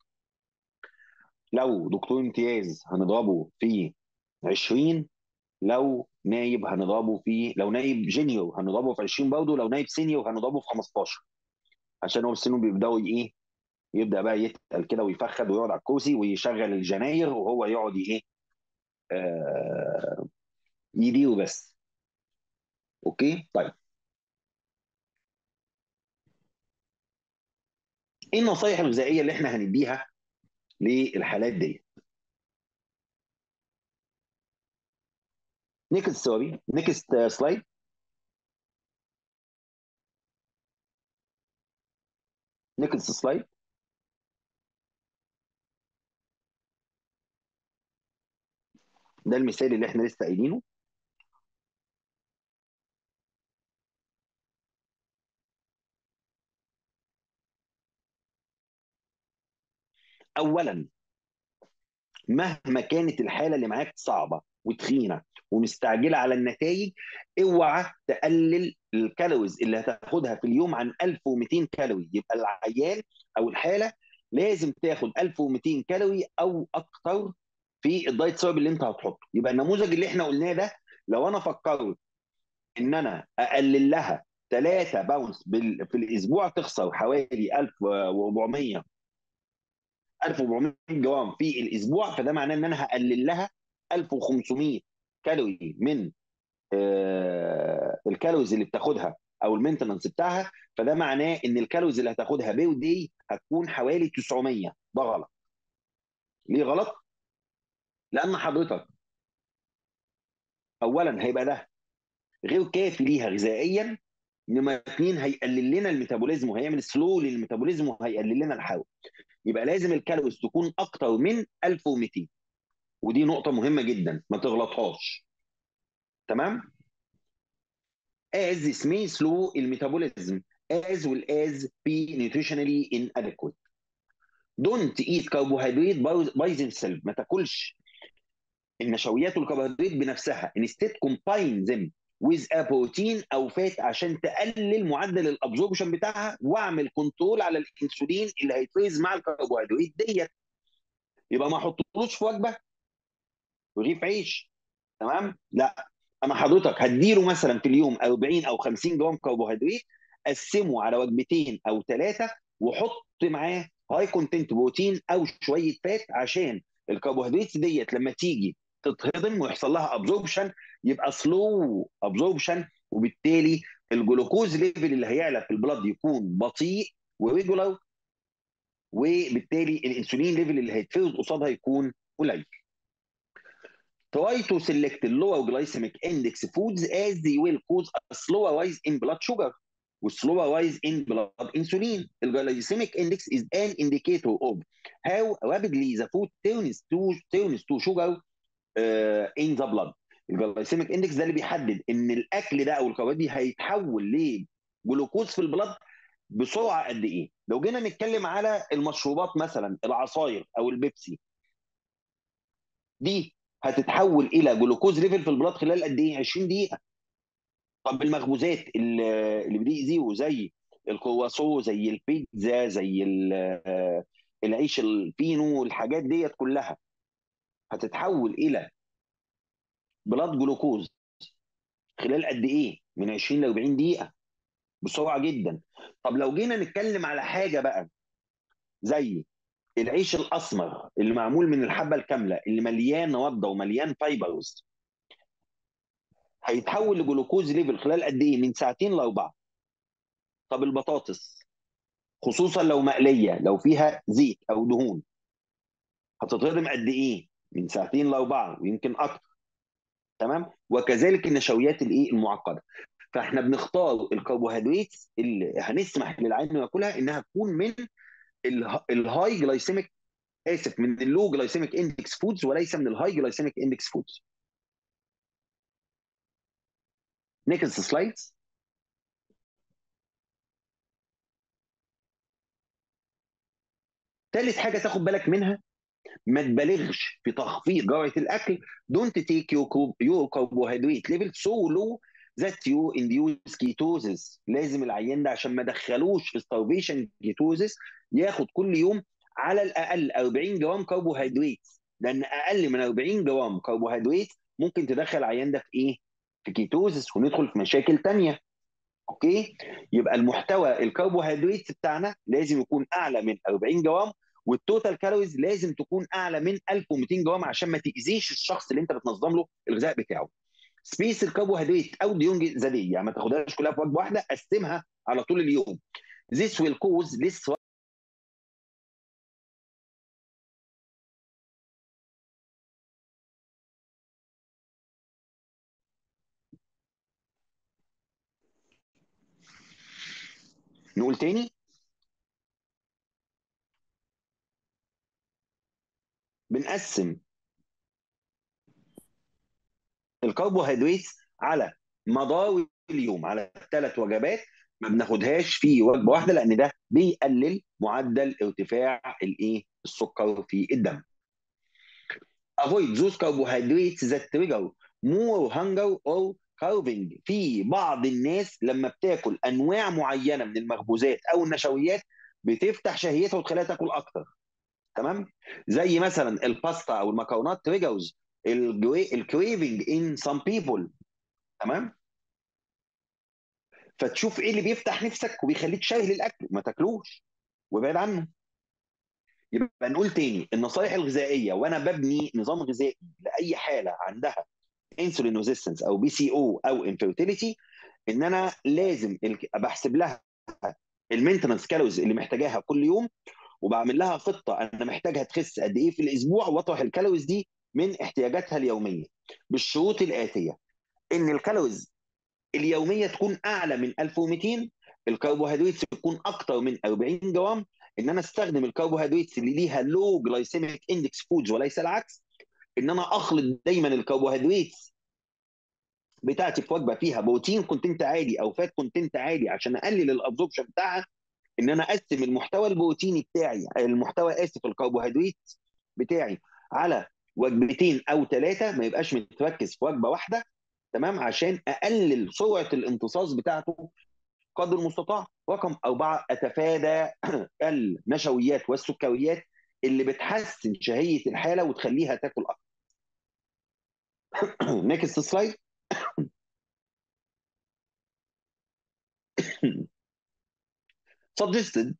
لو دكتور امتياز هنضربه في 20 لو نايب هنضربه في لو نايب جينيور هنضربه في 20 برضه لو نايب سينيور هنضربه في 15 عشان هو السنون بيبداوا ايه يبدا بقى يتقل كده ويفخد ويقعد على الكرسي ويشغل الجناير وهو يقعد ايه آه يديره بس اوكي طيب ايه النصايح الغذائيه اللي احنا هنديها للحالات دي نيكست سوري نيكست سلايد نيكست سلايد ده المثال اللي احنا لسه قايلينه اولا مهما كانت الحاله اللي معاك صعبه وتخينه ومستعجله على النتائج اوعى تقلل الكالوريز اللي هتاخدها في اليوم عن 1200 كالوري يبقى العيان او الحاله لازم تاخد 1200 كالوري او اكتر في الدايت سبب اللي انت هتحطه يبقى النموذج اللي احنا قلناه ده لو انا فكرت ان انا اقلل لها 3 باونس في الاسبوع تخسر حوالي 1400 1400 جرام في الاسبوع فده معناه ان انا هقلل لها 1500 كالوري من آه الكالوريز اللي بتاخدها او المينتننس بتاعها فده معناه ان الكالوريز اللي هتاخدها بير دي هتكون حوالي 900 ده غلط ليه غلط؟ لان حضرتك اولا هيبقى ده غير كافي ليها غذائيا نمرة اثنين هيقلل لنا الميتابوليزم وهيعمل سلو للميتابوليزم وهيقلل لنا الحاول يبقى لازم الكالوريز تكون اكتر من 1200 ودي نقطة مهمة جدا ما تغلطهاش تمام as this may slow الميتابوليزم as well as be nutritionally inadequate دونت ايت كربوهيدرات باي ذيم سيلف ما تاكلش النشويات والكربوهيدرات بنفسها instead combine them with a protein او فات عشان تقلل معدل الابزوربشن بتاعها واعمل كنترول على الانسولين اللي هيتفرز مع الكربوهيدرات ديت يبقى ما احطلوش في وجبه رغيف عيش تمام لا انا حضرتك هديله مثلا في اليوم 40 او 50 جرام كربوهيدرات قسمه على وجبتين او ثلاثه وحط معاه هاي كونتنت بروتين او شويه فات عشان الكربوهيدرات ديت لما تيجي تتهضم ويحصل لها ابزوربشن يبقى سلو ابزوربشن وبالتالي الجلوكوز ليفل اللي هيعلى في البلد يكون بطيء وريجولار وبالتالي الانسولين ليفل اللي هيتفرز قصادها يكون قليل. Try to select lower glycemic index foods as they will cause a slower rise in blood sugar والslower rise in blood insulin. The glycemic index is an indicator of how rapidly the food turns to turns to sugar uh, in the blood. الجلايسيميك اندكس ده اللي بيحدد ان الاكل ده او الكربوهيدرات دي هيتحول لجلوكوز في البلد بسرعه قد ايه؟ لو جينا نتكلم على المشروبات مثلا العصاير او البيبسي دي هتتحول الى جلوكوز ليفل في البلد خلال قد ايه؟ 20 دقيقه. طب المخبوزات اللي بدي زيرو زي الكرواسو زي البيتزا زي العيش الفينو الحاجات ديت كلها هتتحول الى بلاد جلوكوز خلال قد ايه؟ من 20 ل 40 دقيقه بسرعه جدا. طب لو جينا نتكلم على حاجه بقى زي العيش الاسمر اللي معمول من الحبه الكامله اللي مليان نوابده ومليان فايبرز هيتحول لجلوكوز ليفل خلال قد ايه؟ من ساعتين لاربعه. طب البطاطس خصوصا لو مقليه لو فيها زيت او دهون هتتهضم قد ايه؟ من ساعتين لاربعه ويمكن اكتر. تمام؟ وكذلك النشويات الايه؟ المعقده. فاحنا بنختار الكربوهيدرات اللي هنسمح للعين ياكلها انها تكون من الهاي جلايسيميك اسف من اللو جلايسيميك اندكس فودز وليس من الهاي جلايسيميك اندكس فودز. نيكست سلايدز ثالث حاجه تاخد بالك منها ما تبالغش في تخفيض جرعه الاكل دونت تيك يور كربوهيدرات ليفل سو لو ذات يو انديوز كيتوزس لازم العيان ده عشان ما دخلوش في ستارفيشن كيتوزس ياخد كل يوم على الاقل 40 جرام كربوهيدرات لان اقل من 40 جرام كربوهيدرات ممكن تدخل العيان ده في ايه؟ في كيتوزس وندخل في مشاكل تانية اوكي يبقى المحتوى الكربوهيدرات بتاعنا لازم يكون اعلى من 40 جرام والتوتال كالوريز لازم تكون اعلى من 1200 جرام عشان ما تاذيش الشخص اللي انت بتنظم له الغذاء بتاعه سبيس الكربوهيدرات او ديون ذاتيه يعني ما تاخدهاش كلها في وجبه واحده قسمها على طول اليوم This will cause less نقول تاني بنقسم الكربوهيدرات على مدار اليوم على ثلاث وجبات ما بناخدهاش في وجبه واحده لان ده بيقلل معدل ارتفاع الايه السكر في الدم. Avoid those carbohydrates that trigger more hunger or craving في بعض الناس لما بتاكل انواع معينه من المخبوزات او النشويات بتفتح شهيتها وتخليها تاكل اكتر تمام زي مثلا الباستا او المكرونات تريجرز الكريفنج ان سام بيبل تمام فتشوف ايه اللي بيفتح نفسك وبيخليك شايه للاكل ما تاكلوش وابعد عنه يبقى نقول تاني النصائح الغذائيه وانا ببني نظام غذائي لاي حاله عندها انسولين ريزيستنس او بي سي او او انفيرتيليتي ان انا لازم بحسب لها المينتنس كالوريز اللي محتاجاها كل يوم وبعمل لها خطه انا محتاجها تخس قد ايه في الاسبوع واطرح الكالوريز دي من احتياجاتها اليوميه بالشروط الاتيه ان الكالوريز اليوميه تكون اعلى من 1200 الكربوهيدرات تكون اكتر من 40 جرام ان انا استخدم الكربوهيدرات اللي ليها لو جلايسيميك اندكس فودز وليس العكس ان انا اخلط دايما الكربوهيدرات بتاعتي في وجبه فيها بروتين كونتنت عالي او فات كونتنت عالي عشان اقلل الابزوربشن بتاعها ان انا اقسم المحتوى البروتيني بتاعي المحتوى اسف الكربوهيدرات بتاعي على وجبتين او ثلاثه ما يبقاش متركز في وجبه واحده تمام عشان اقلل سرعه الامتصاص بتاعته قدر المستطاع رقم أربعة أتفادى النشويات والسكريات اللي بتحسن شهية الحالة وتخليها تاكل أكتر نيكست سلايد suggested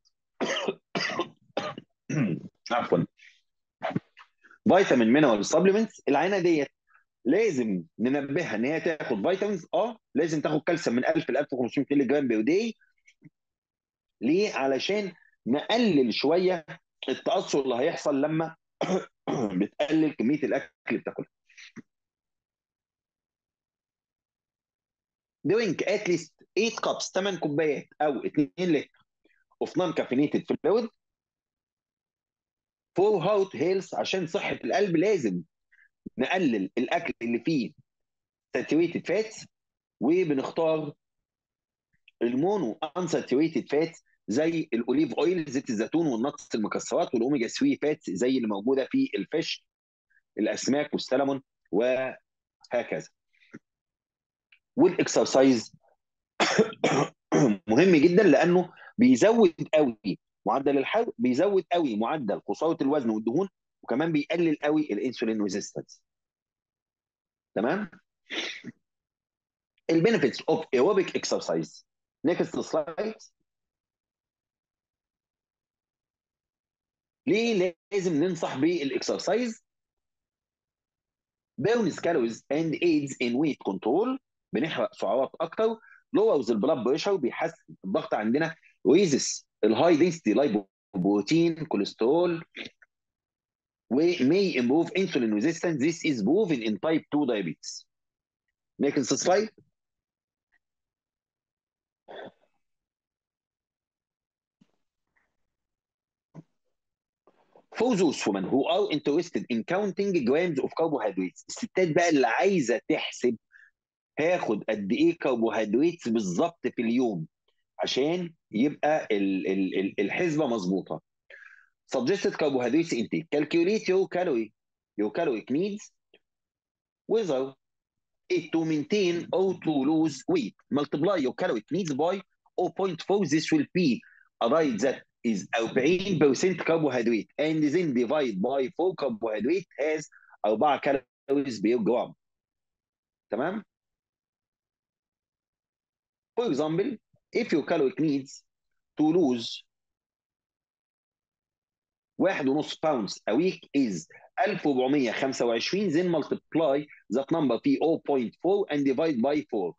عفوا فيتامين مينرال سبلمنتس العينه ديت لازم ننبهها ان هي تاخد فيتامينز اه لازم تاخد كالسيوم من 1000 ل 1500 مللي جرام بير داي ليه؟ علشان نقلل شويه التاثر اللي هيحصل لما بتقلل كميه الاكل اللي بتاكلها. drink at least 8 cups 8 كوبايات او 2 لتر of non caffeinated fluid for heart health عشان صحه القلب لازم نقلل الاكل اللي فيه saturated fats وبنختار المونو unsaturated fats زي الاوليف اويل زيت الزيتون والنقص المكسرات والاوميجا 3 فاتس زي اللي موجوده في الفيش الاسماك والسلمون وهكذا والاكسرسايز مهم جدا لانه بيزود قوي معدل الحرق بيزود قوي معدل خساره الوزن والدهون وكمان بيقلل قوي الانسولين ريزيستنس تمام البينفيتس اوف ايروبيك اكسرسايز نيكست سلايد ليه لازم ننصح بالاكسرسايز burns calories and aids in weight control بنحرق سعرات اكتر lowers البلاد بريشر بيحسن الضغط عندنا raises الهاي density lipoprotein كوليسترول و may improve insulin resistance this is proven in type 2 diabetes next slide For those women who are interested in counting grams of carbohydrates الستات بقى اللي عايزه تحسب هاخد قد ايه كربوهيدرات بالظبط في اليوم عشان يبقى ال ال ال الحسبه مظبوطه. Suggested carbohydrates intake. Calculate your calorie your caloric needs whether it to maintain or to lose weight. Multiply your caloric needs by 0.4. This will be a diet that is 40% carbohydrate and then divide by 4 carbohydrate has 4 calories per gram. تمام؟ For example, if your caloric needs to lose واحد ونص pounds a week is 1425 then multiply that number في 0.4 and divide by 4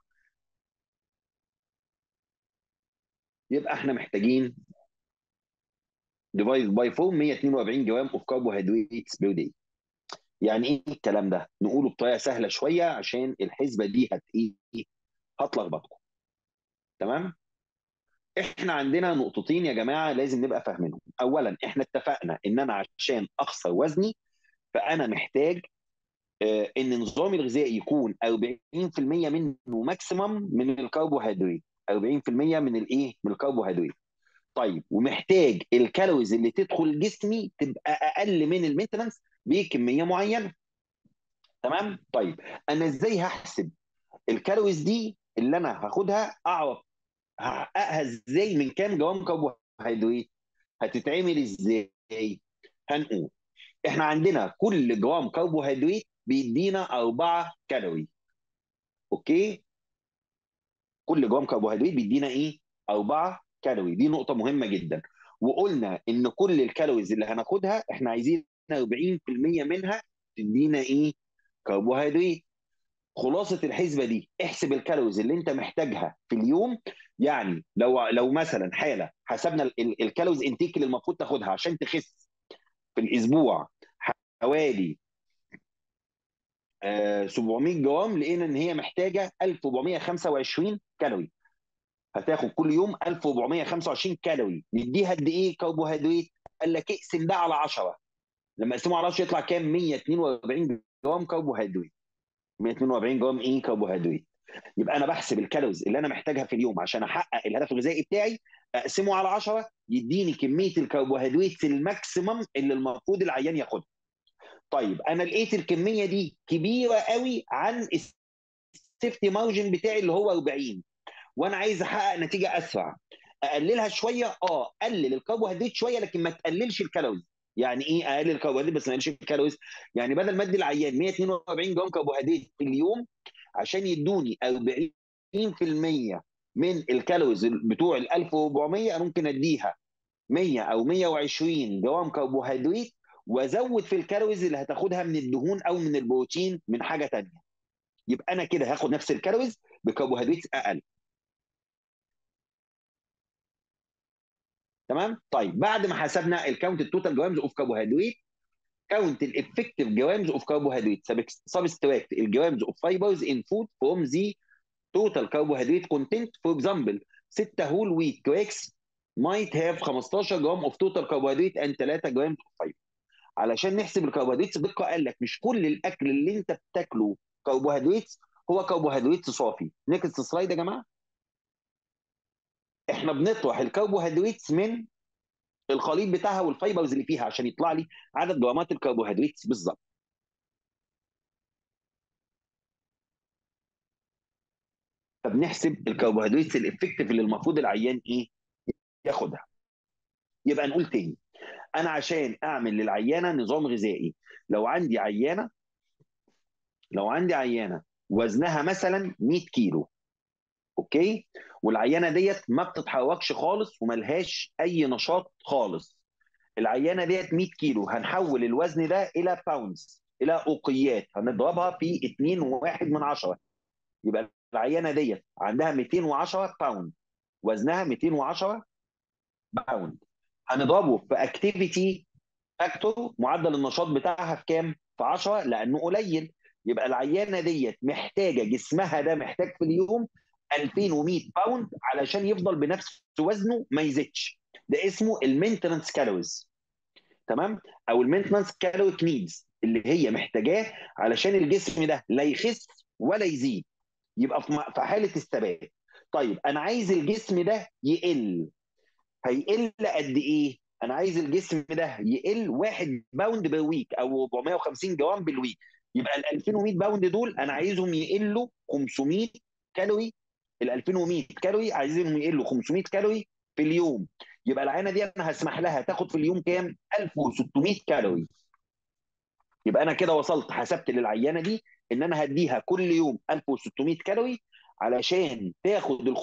يبقى احنا محتاجين divided by 4 142 جرام of carbohydrates per day يعني ايه الكلام ده؟ نقوله بطريقه سهله شويه عشان الحسبه دي هت ايه هتلخبطكم تمام؟ احنا عندنا نقطتين يا جماعه لازم نبقى فاهمينهم اولا احنا اتفقنا ان انا عشان اخسر وزني فانا محتاج آه، ان نظامي الغذائي يكون 40% منه ماكسيمم من الكربوهيدرات 40% من الايه من الكربوهيدرات طيب ومحتاج الكالوريز اللي تدخل جسمي تبقى اقل من المينتنس بكميه معينه تمام طيب انا ازاي هحسب الكالوريز دي اللي انا هاخدها اعرف هحققها ازاي من كام جرام كربوهيدرات هتتعمل ازاي هنقول احنا عندنا كل جرام كربوهيدرات بيدينا 4 كالوري اوكي كل جرام كربوهيدرات بيدينا ايه 4 كالوري دي نقطه مهمه جدا وقلنا ان كل الكالوريز اللي هناخدها احنا عايزين 40% منها تدينا ايه كربوهيدرات خلاصه الحسبه دي احسب الكالوريز اللي انت محتاجها في اليوم يعني لو لو مثلا حاله حسبنا ال- ال- الكالوريز انتيك اللي المفروض تاخدها عشان تخس في الاسبوع حوالي آه، 700 جرام لقينا ان هي محتاجه 1425 كالوري هتاخد كل يوم 1425 كالوري نديها قد ايه كربوهيدرات قال لك اقسم ده على 10 لما اقسمه على 10 يطلع كام 142 جرام كربوهيدرات 142 جرام ايه كربوهيدرات يبقى انا بحسب الكالوريز اللي انا محتاجها في اليوم عشان احقق الهدف الغذائي بتاعي اقسمه على 10 يديني كميه الكربوهيدرات الماكسيمم اللي المفروض العيان ياخدها طيب انا لقيت الكميه دي كبيره قوي عن السيفتي مارجن بتاعي اللي هو 40 وانا عايز احقق نتيجه اسرع اقللها شويه اه قلل الكربوهيدرات شويه لكن ما تقللش الكالوريز يعني ايه اقلل الكربوهيدرات بس ما اقللش الكالوريز يعني بدل ما ادي العيان 142 جرام كربوهيدرات في اليوم عشان يدوني 40% من الكالوريز بتوع ال 1400 انا ممكن اديها 100 او 120 جرام كربوهيدرات وازود في الكالوريز اللي هتاخدها من الدهون او من البروتين من حاجه ثانيه يبقى انا كده هاخد نفس الكالوريز بكربوهيدرات اقل تمام طيب بعد ما حسبنا الكاونت التوتال جرامز اوف كربوهيدرات كاونت الافكتيف جرامز اوف كربوهيدرات سبستراكت الجرامز اوف فايبرز ان فود فروم ذا total carbohydrate content for example 6 whole wheat cakes might have 15 جرام of total carbohydrate and 3 جرام of fiber علشان نحسب الكربوهيدرات بدقه قال لك مش كل الاكل اللي انت بتاكله كربوهيدرات هو كربوهيدرات صافي نيكست سلايد يا جماعه احنا بنطرح الكربوهيدرات من الخليط بتاعها والفايبرز اللي فيها عشان يطلع لي عدد جرامات الكربوهيدرات بالظبط فبنحسب الكربوهيدرات الافكتيف اللي المفروض العيان ايه ياخدها يبقى نقول تاني انا عشان اعمل للعيانه نظام غذائي لو عندي عيانه لو عندي عيانه وزنها مثلا 100 كيلو اوكي والعيانه ديت ما بتتحركش خالص وملهاش اي نشاط خالص العيانه ديت 100 كيلو هنحول الوزن ده الى باوندز الى اوقيات هنضربها في 2.1 من عشرة يبقى العيانه ديت عندها 210 باوند وزنها 210 باوند هنضربه في اكتيفيتي فاكتور معدل النشاط بتاعها في كام؟ في 10 لانه قليل يبقى العيانه ديت محتاجه جسمها ده محتاج في اليوم 2100 باوند علشان يفضل بنفس وزنه ما يزيدش ده اسمه المينتنس كالوريز تمام او المينتنس كالوريك نيدز اللي هي محتاجاه علشان الجسم ده لا يخس ولا يزيد يبقى في حاله الثبات طيب انا عايز الجسم ده يقل هيقل قد ايه انا عايز الجسم ده يقل 1 باوند بير ويك او 450 جرام بالويك يبقى ال 2100 باوند دول انا عايزهم يقلوا 500 كالوري ال 2100 كالوري عايزينهم يقلوا 500 كالوري في اليوم يبقى العينه دي انا هسمح لها تاخد في اليوم كام 1600 كالوري يبقى انا كده وصلت حسبت للعيانه دي ان انا هديها كل يوم 1600 كالوري علشان تاخد الخ...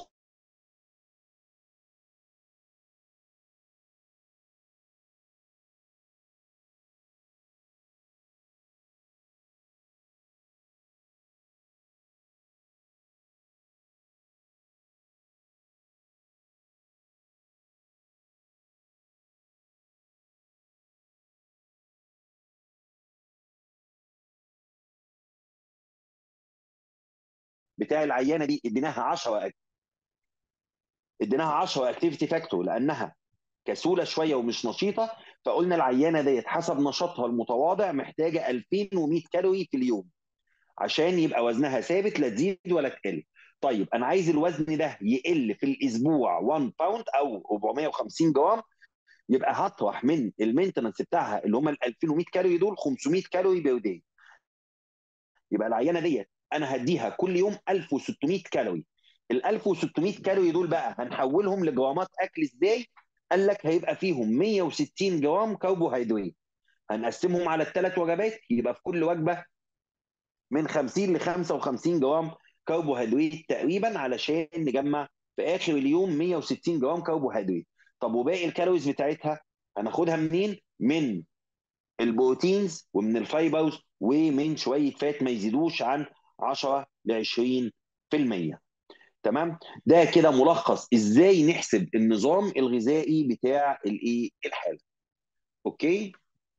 بتاع العيانه دي اديناها 10 اديناها 10 اكتيفيتي فاكتور لانها كسوله شويه ومش نشيطه فقلنا العيانه ديت حسب نشاطها المتواضع محتاجه 2100 كالوري في اليوم عشان يبقى وزنها ثابت لا تزيد ولا تقل طيب انا عايز الوزن ده يقل في الاسبوع 1 باوند او 450 جرام يبقى هطرح من المينتنس بتاعها اللي هم ال 2100 كالوري دول 500 كالوري بير داي يبقى العيانه ديت انا هديها كل يوم 1600 كالوري ال 1600 كالوري دول بقى هنحولهم لجرامات اكل ازاي؟ قال لك هيبقى فيهم 160 جرام كربوهيدرات هنقسمهم على الثلاث وجبات يبقى في كل وجبه من 50 ل 55 جرام كربوهيدرات تقريبا علشان نجمع في اخر اليوم 160 جرام كربوهيدرات طب وباقي الكالوريز بتاعتها هناخدها منين؟ من البروتينز ومن الفايبرز ومن شويه فات ما يزيدوش عن 10 ل 20% تمام ده كده ملخص ازاي نحسب النظام الغذائي بتاع الايه الحاله اوكي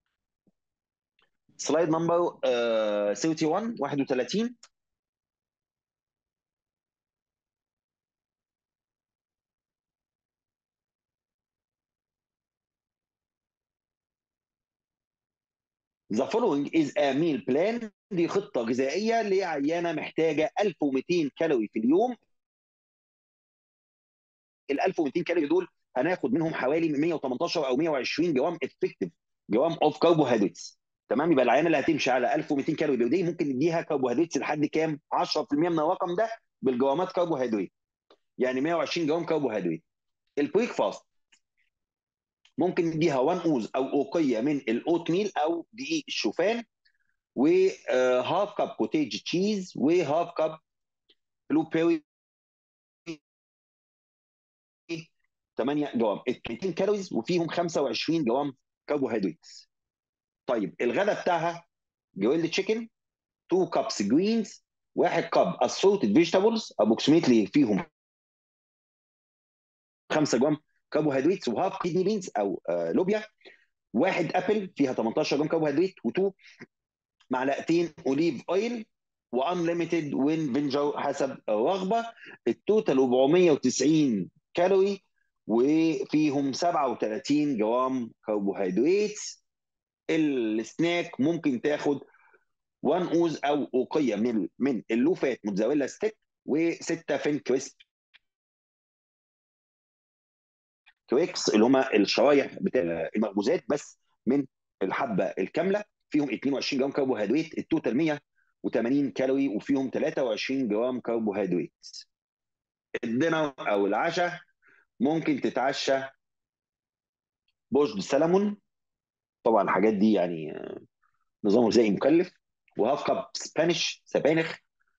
سلايد نمبر 31 31 The following is a meal plan دي خطة غذائية لعيانة محتاجة 1200 كالوري في اليوم ال 1200 كالوري دول هناخد منهم حوالي 118 او 120 جرام افكتيف جرام اوف كربوهيدراتس تمام يبقى العينه اللي هتمشي على 1200 كالوري بير داي ممكن نديها كربوهيدراتس لحد كام 10% من الرقم ده بالجرامات كربوهيدرات يعني 120 جرام كربوهيدرات البريك فاست ممكن نديها 1 اوز او اوقيه من الاوت ميل او دقيق الشوفان وهاف كاب كوتيج تشيز وهاف كاب بلو بيري 8 جرام 200 كالوريز وفيهم 25 جرام كربوهيدرات طيب الغداء بتاعها جويلد تشيكن 2 كابس جرينز 1 كاب اسورتد فيجيتابلز ابوكسيميتلي فيهم 5 جرام كربوهيدرات وهاف كيدني بينز او آه لوبيا واحد ابل فيها 18 جرام كربوهيدرات و2 معلقتين اوليف اويل وانليميتد وين فينجر حسب الرغبه التوتال 490 كالوري وفيهم 37 جرام كربوهيدرات السناك ممكن تاخد 1 اوز او اوقيه من من اللوفات موتزاريلا ستيك وسته فين كريسب كويكس اللي هم الشرايح بتاع المخبوزات بس من الحبه الكامله فيهم 22 جرام كربوهيدرات التوتال 180 كالوري وفيهم 23 جرام كربوهيدرات الدينر او العشاء ممكن تتعشى بوشد سلمون طبعا الحاجات دي يعني نظام غذائي مكلف وهاف كاب سبانيش سبانخ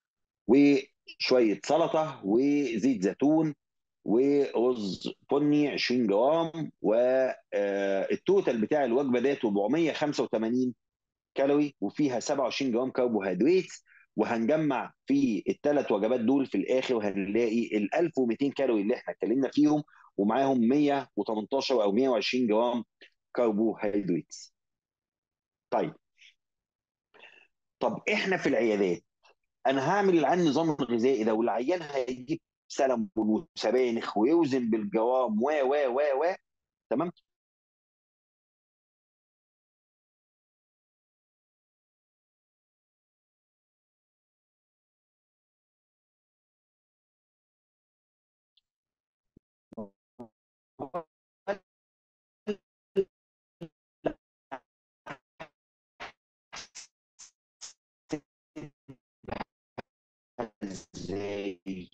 وشويه سلطه وزيت زيتون ورز بني 20 جرام والتوتال بتاع الوجبه ديت 485 كالوري وفيها 27 جرام كربوهيدرات وهنجمع في الثلاث وجبات دول في الاخر وهنلاقي ال 1200 كالوري اللي احنا اتكلمنا فيهم ومعاهم 118 او 120 جرام كربوهيدرات. طيب طب احنا في العيادات انا هعمل العيان النظام الغذائي ده والعيان هيجيب سلمون وسبانخ ويوزن بالجرام و و و و تمام ازاي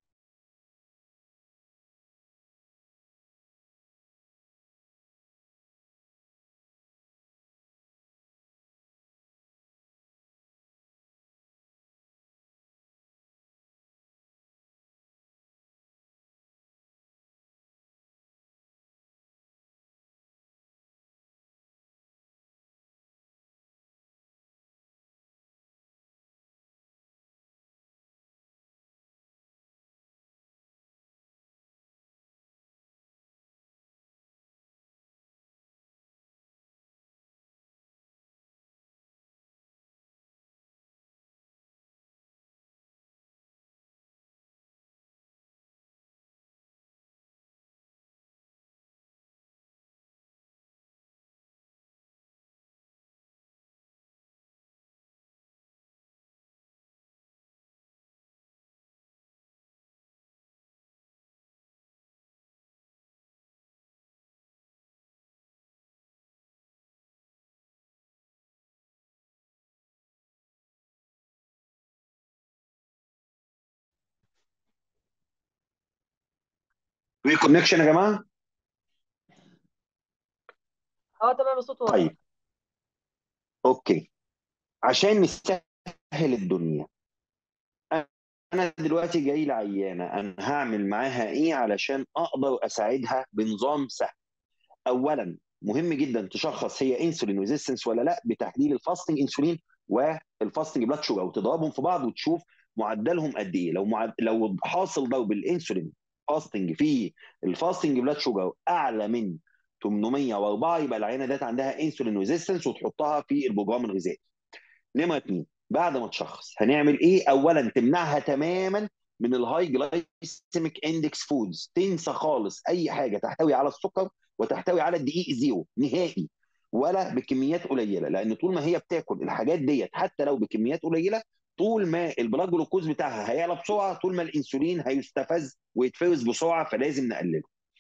في كونكشن يا جماعه اه تمام الصوت واضح طيب اوكي عشان نسهل الدنيا انا دلوقتي جاي لعيانه انا هعمل معاها ايه علشان اقدر اساعدها بنظام سهل اولا مهم جدا تشخص هي انسولين ريزيستنس ولا لا بتحليل الفاستنج انسولين والفاستنج بلاد شوجر وتضربهم في بعض وتشوف معدلهم قد ايه لو معد... لو حاصل ضرب الانسولين فاستنج في الفاستنج بلاد شوجر اعلى من 804 يبقى العينه ديت عندها انسولين ريزيستنس وتحطها في البروجرام الغذائي نمره اثنين بعد ما تشخص هنعمل ايه؟ اولا تمنعها تماما من الهاي جلايسيميك اندكس فودز تنسى خالص اي حاجه تحتوي على السكر وتحتوي على الدقيق زيرو نهائي ولا بكميات قليله لان طول ما هي بتاكل الحاجات ديت حتى لو بكميات قليله طول ما البلاد جلوكوز بتاعها هيعلى بسرعه طول ما الانسولين هيستفز ويتفرز بسرعه فلازم نقلله.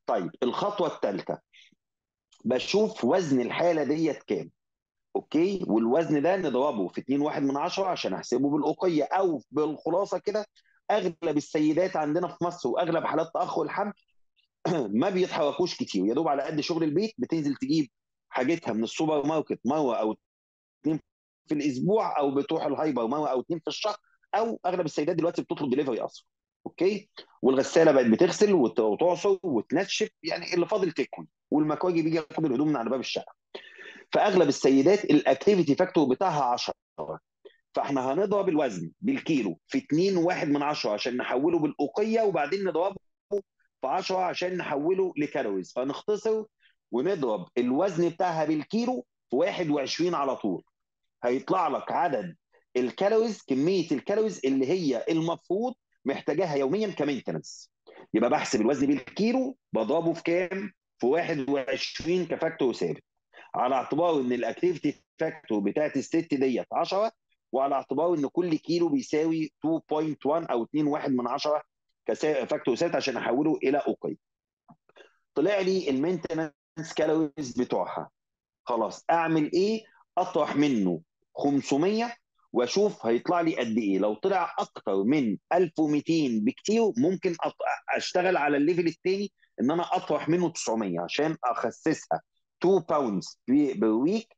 طيب الخطوه الثالثه بشوف وزن الحاله ديت كام اوكي والوزن ده نضربه في 2 واحد من عشرة عشان احسبه بالاوقيه او بالخلاصه كده اغلب السيدات عندنا في مصر واغلب حالات تاخر الحمل ما بيتحركوش كتير يا دوب على قد شغل البيت بتنزل تجيب حاجتها من السوبر ماركت مره او اتنين في الاسبوع او بتروح الهايبر مره او اتنين في الشهر او اغلب السيدات دلوقتي بتطلب دليفري اصلا اوكي والغساله بقت بتغسل وت- وتعصر وتنشف يعني اللي فاضل تكوي والمكواجي بيجي ياخد الهدوم من على باب الشقه فاغلب السيدات الاكتيفيتي فاكتور بتاعها 10 فاحنا هنضرب الوزن بالكيلو في 2 واحد من 10 عشان نحوله بالاوقيه وبعدين نضربه في 10 عشان نحوله لكالوريز فنختصر ونضرب الوزن بتاعها بالكيلو في 21 على طول هيطلع لك عدد الكالوريز كميه الكالوريز اللي هي المفروض محتاجاها يوميا كمينتنس يبقى بحسب الوزن بالكيلو بضربه في كام؟ في 21 كفاكتور ثابت على اعتبار ان الاكتيفيتي فاكتور بتاعت الست ديت 10 وعلى اعتبار ان كل كيلو بيساوي 2.1 او 2 واحد من 10 كفاكتور ثابت عشان احوله الى اوقيه طلع لي المينتنس كالوريز بتوعها خلاص اعمل ايه اطرح منه 500 واشوف هيطلع لي قد ايه لو طلع اكتر من 1200 بكتير ممكن أط... اشتغل على الليفل الثاني ان انا اطرح منه 900 عشان اخسسها 2 باوندز بالويك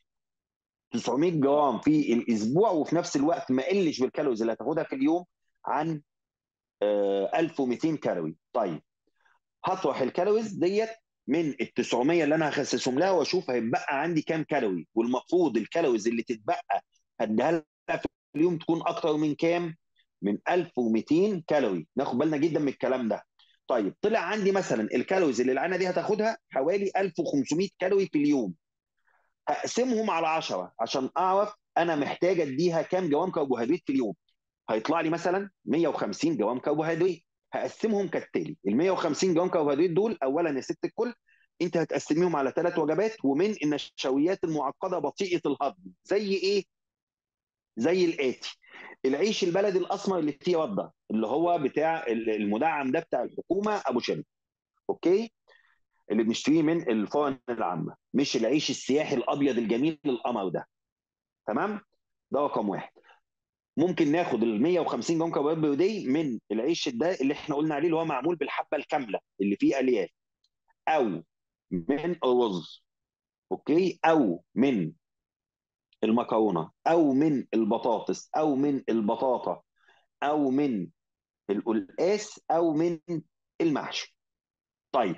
900 جرام في الاسبوع وفي نفس الوقت ما اقلش بالكالوريز اللي هتاخدها في اليوم عن آه، 1200 كالوري طيب هطرح الكالوريز ديت من ال 900 اللي انا هخسسهم لها واشوف هيتبقى عندي كام كالوري والمفروض الكالوريز اللي تتبقى هديها لها في اليوم تكون اكتر من كام؟ من 1200 كالوري ناخد بالنا جدا من الكلام ده طيب طلع عندي مثلا الكالوريز اللي العينه دي هتاخدها حوالي 1500 كالوري في اليوم هقسمهم على 10 عشان اعرف انا محتاج اديها كام جرام كربوهيدرات في اليوم هيطلع لي مثلا 150 جرام كربوهيدرات هقسمهم كالتالي ال 150 جرام كربوهيدرات دول اولا يا ست الكل انت هتقسميهم على ثلاث وجبات ومن النشويات المعقده بطيئه الهضم زي ايه؟ زي الاتي العيش البلدي الاسمر اللي فيه رده اللي هو بتاع المدعم ده بتاع الحكومه ابو شرب اوكي اللي بنشتريه من الفرن العامه مش العيش السياحي الابيض الجميل القمر ده تمام ده رقم واحد ممكن ناخد ال 150 جرام كربوهيدرات دي من العيش ده اللي احنا قلنا عليه اللي هو معمول بالحبه الكامله اللي فيه الياف او من الرز اوكي او من المكرونه او من البطاطس او من البطاطا او من القلقاس او من المحشي طيب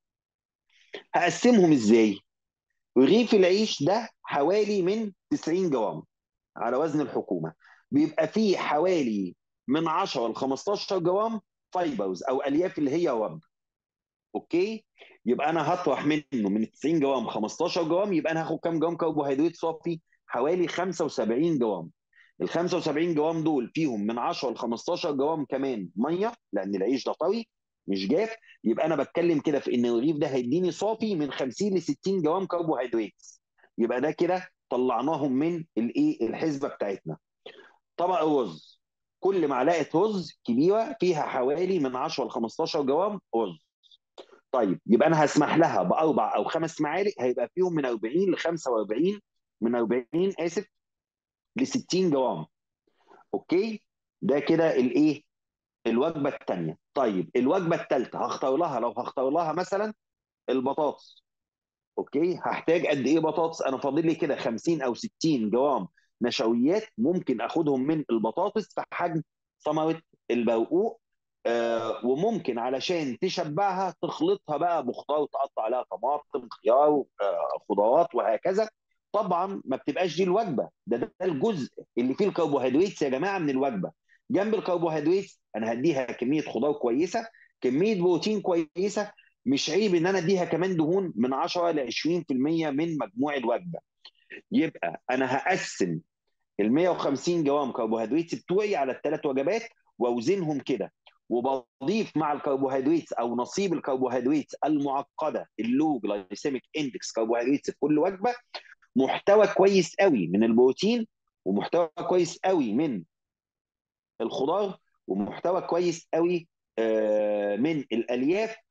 هقسمهم ازاي رغيف العيش ده حوالي من 90 جرام على وزن الحكومه بيبقى فيه حوالي من 10 ل 15 جرام فايبرز او الياف اللي هي وب اوكي يبقى انا هطرح منه من 90 جرام 15 جرام يبقى انا هاخد كام جرام كربوهيدرات صافي حوالي 75 جرام ال 75 جرام دول فيهم من 10 ل 15 جرام كمان ميه لان العيش ده طري مش جاف يبقى انا بتكلم كده في ان الرغيف ده هيديني صافي من 50 ل 60 جرام كربوهيدرات يبقى ده كده طلعناهم من الايه الحسبه بتاعتنا طبق الرز كل معلقه رز كبيره فيها حوالي من 10 ل 15 جرام رز طيب يبقى انا هسمح لها باربع او خمس معالق هيبقى فيهم من 40 ل 45 من 40 اسف ل 60 جرام اوكي ده كده الايه الوجبه الثانيه طيب الوجبه الثالثه هختار لها لو هختار لها مثلا البطاطس اوكي هحتاج قد ايه بطاطس انا فاضل لي كده 50 او 60 جرام نشويات ممكن اخدهم من البطاطس في حجم ثمره البرقوق آه وممكن علشان تشبعها تخلطها بقى بخضار تقطع عليها طماطم خيار آه خضروات وهكذا طبعا ما بتبقاش دي الوجبه ده ده الجزء اللي فيه الكربوهيدرات يا جماعه من الوجبه جنب الكربوهيدرات انا هديها كميه خضار كويسه كميه بروتين كويسه مش عيب ان انا اديها كمان دهون من 10 ل 20% من مجموع الوجبه يبقى انا هقسم ال 150 جرام كربوهيدرات بتوعي على الثلاث وجبات واوزنهم كده وبضيف مع الكربوهيدرات او نصيب الكربوهيدرات المعقده اللو جلايسيميك اندكس كربوهيدرات في كل وجبه محتوى كويس قوي من البروتين ومحتوى كويس قوي من الخضار ومحتوى كويس قوي من الالياف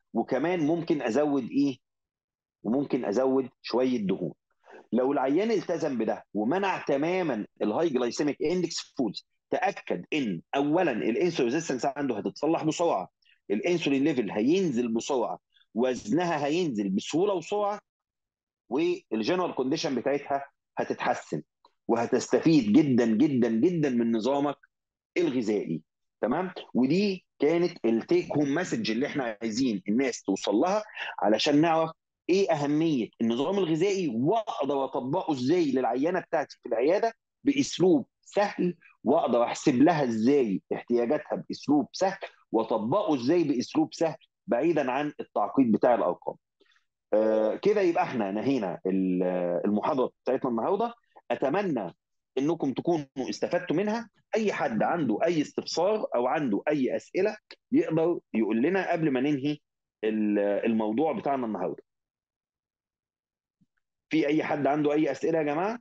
وكمان ممكن ازود ايه وممكن ازود شويه دهون لو العيان التزم بده ومنع تماما الهاي جلايسيميك اندكس فودز تاكد ان اولا الانسولين ريزيستنس عنده هتتصلح بسرعه الانسولين ليفل هينزل بسرعه وزنها هينزل بسهوله وسرعه والجنرال كونديشن بتاعتها هتتحسن وهتستفيد جدا جدا جدا من نظامك الغذائي تمام ودي كانت التيك هوم مسج اللي احنا عايزين الناس توصل لها علشان نعرف ايه اهميه النظام الغذائي واقدر اطبقه ازاي للعيانه بتاعتي في العياده باسلوب سهل واقدر احسب لها ازاي احتياجاتها باسلوب سهل واطبقه ازاي باسلوب سهل بعيدا عن التعقيد بتاع الارقام. آه كده يبقى احنا نهينا المحاضره بتاعتنا النهارده اتمنى انكم تكونوا استفدتوا منها اي حد عنده اي استفسار او عنده اي اسئله يقدر يقول لنا قبل ما ننهي الموضوع بتاعنا النهارده في اي حد عنده اي اسئله يا جماعه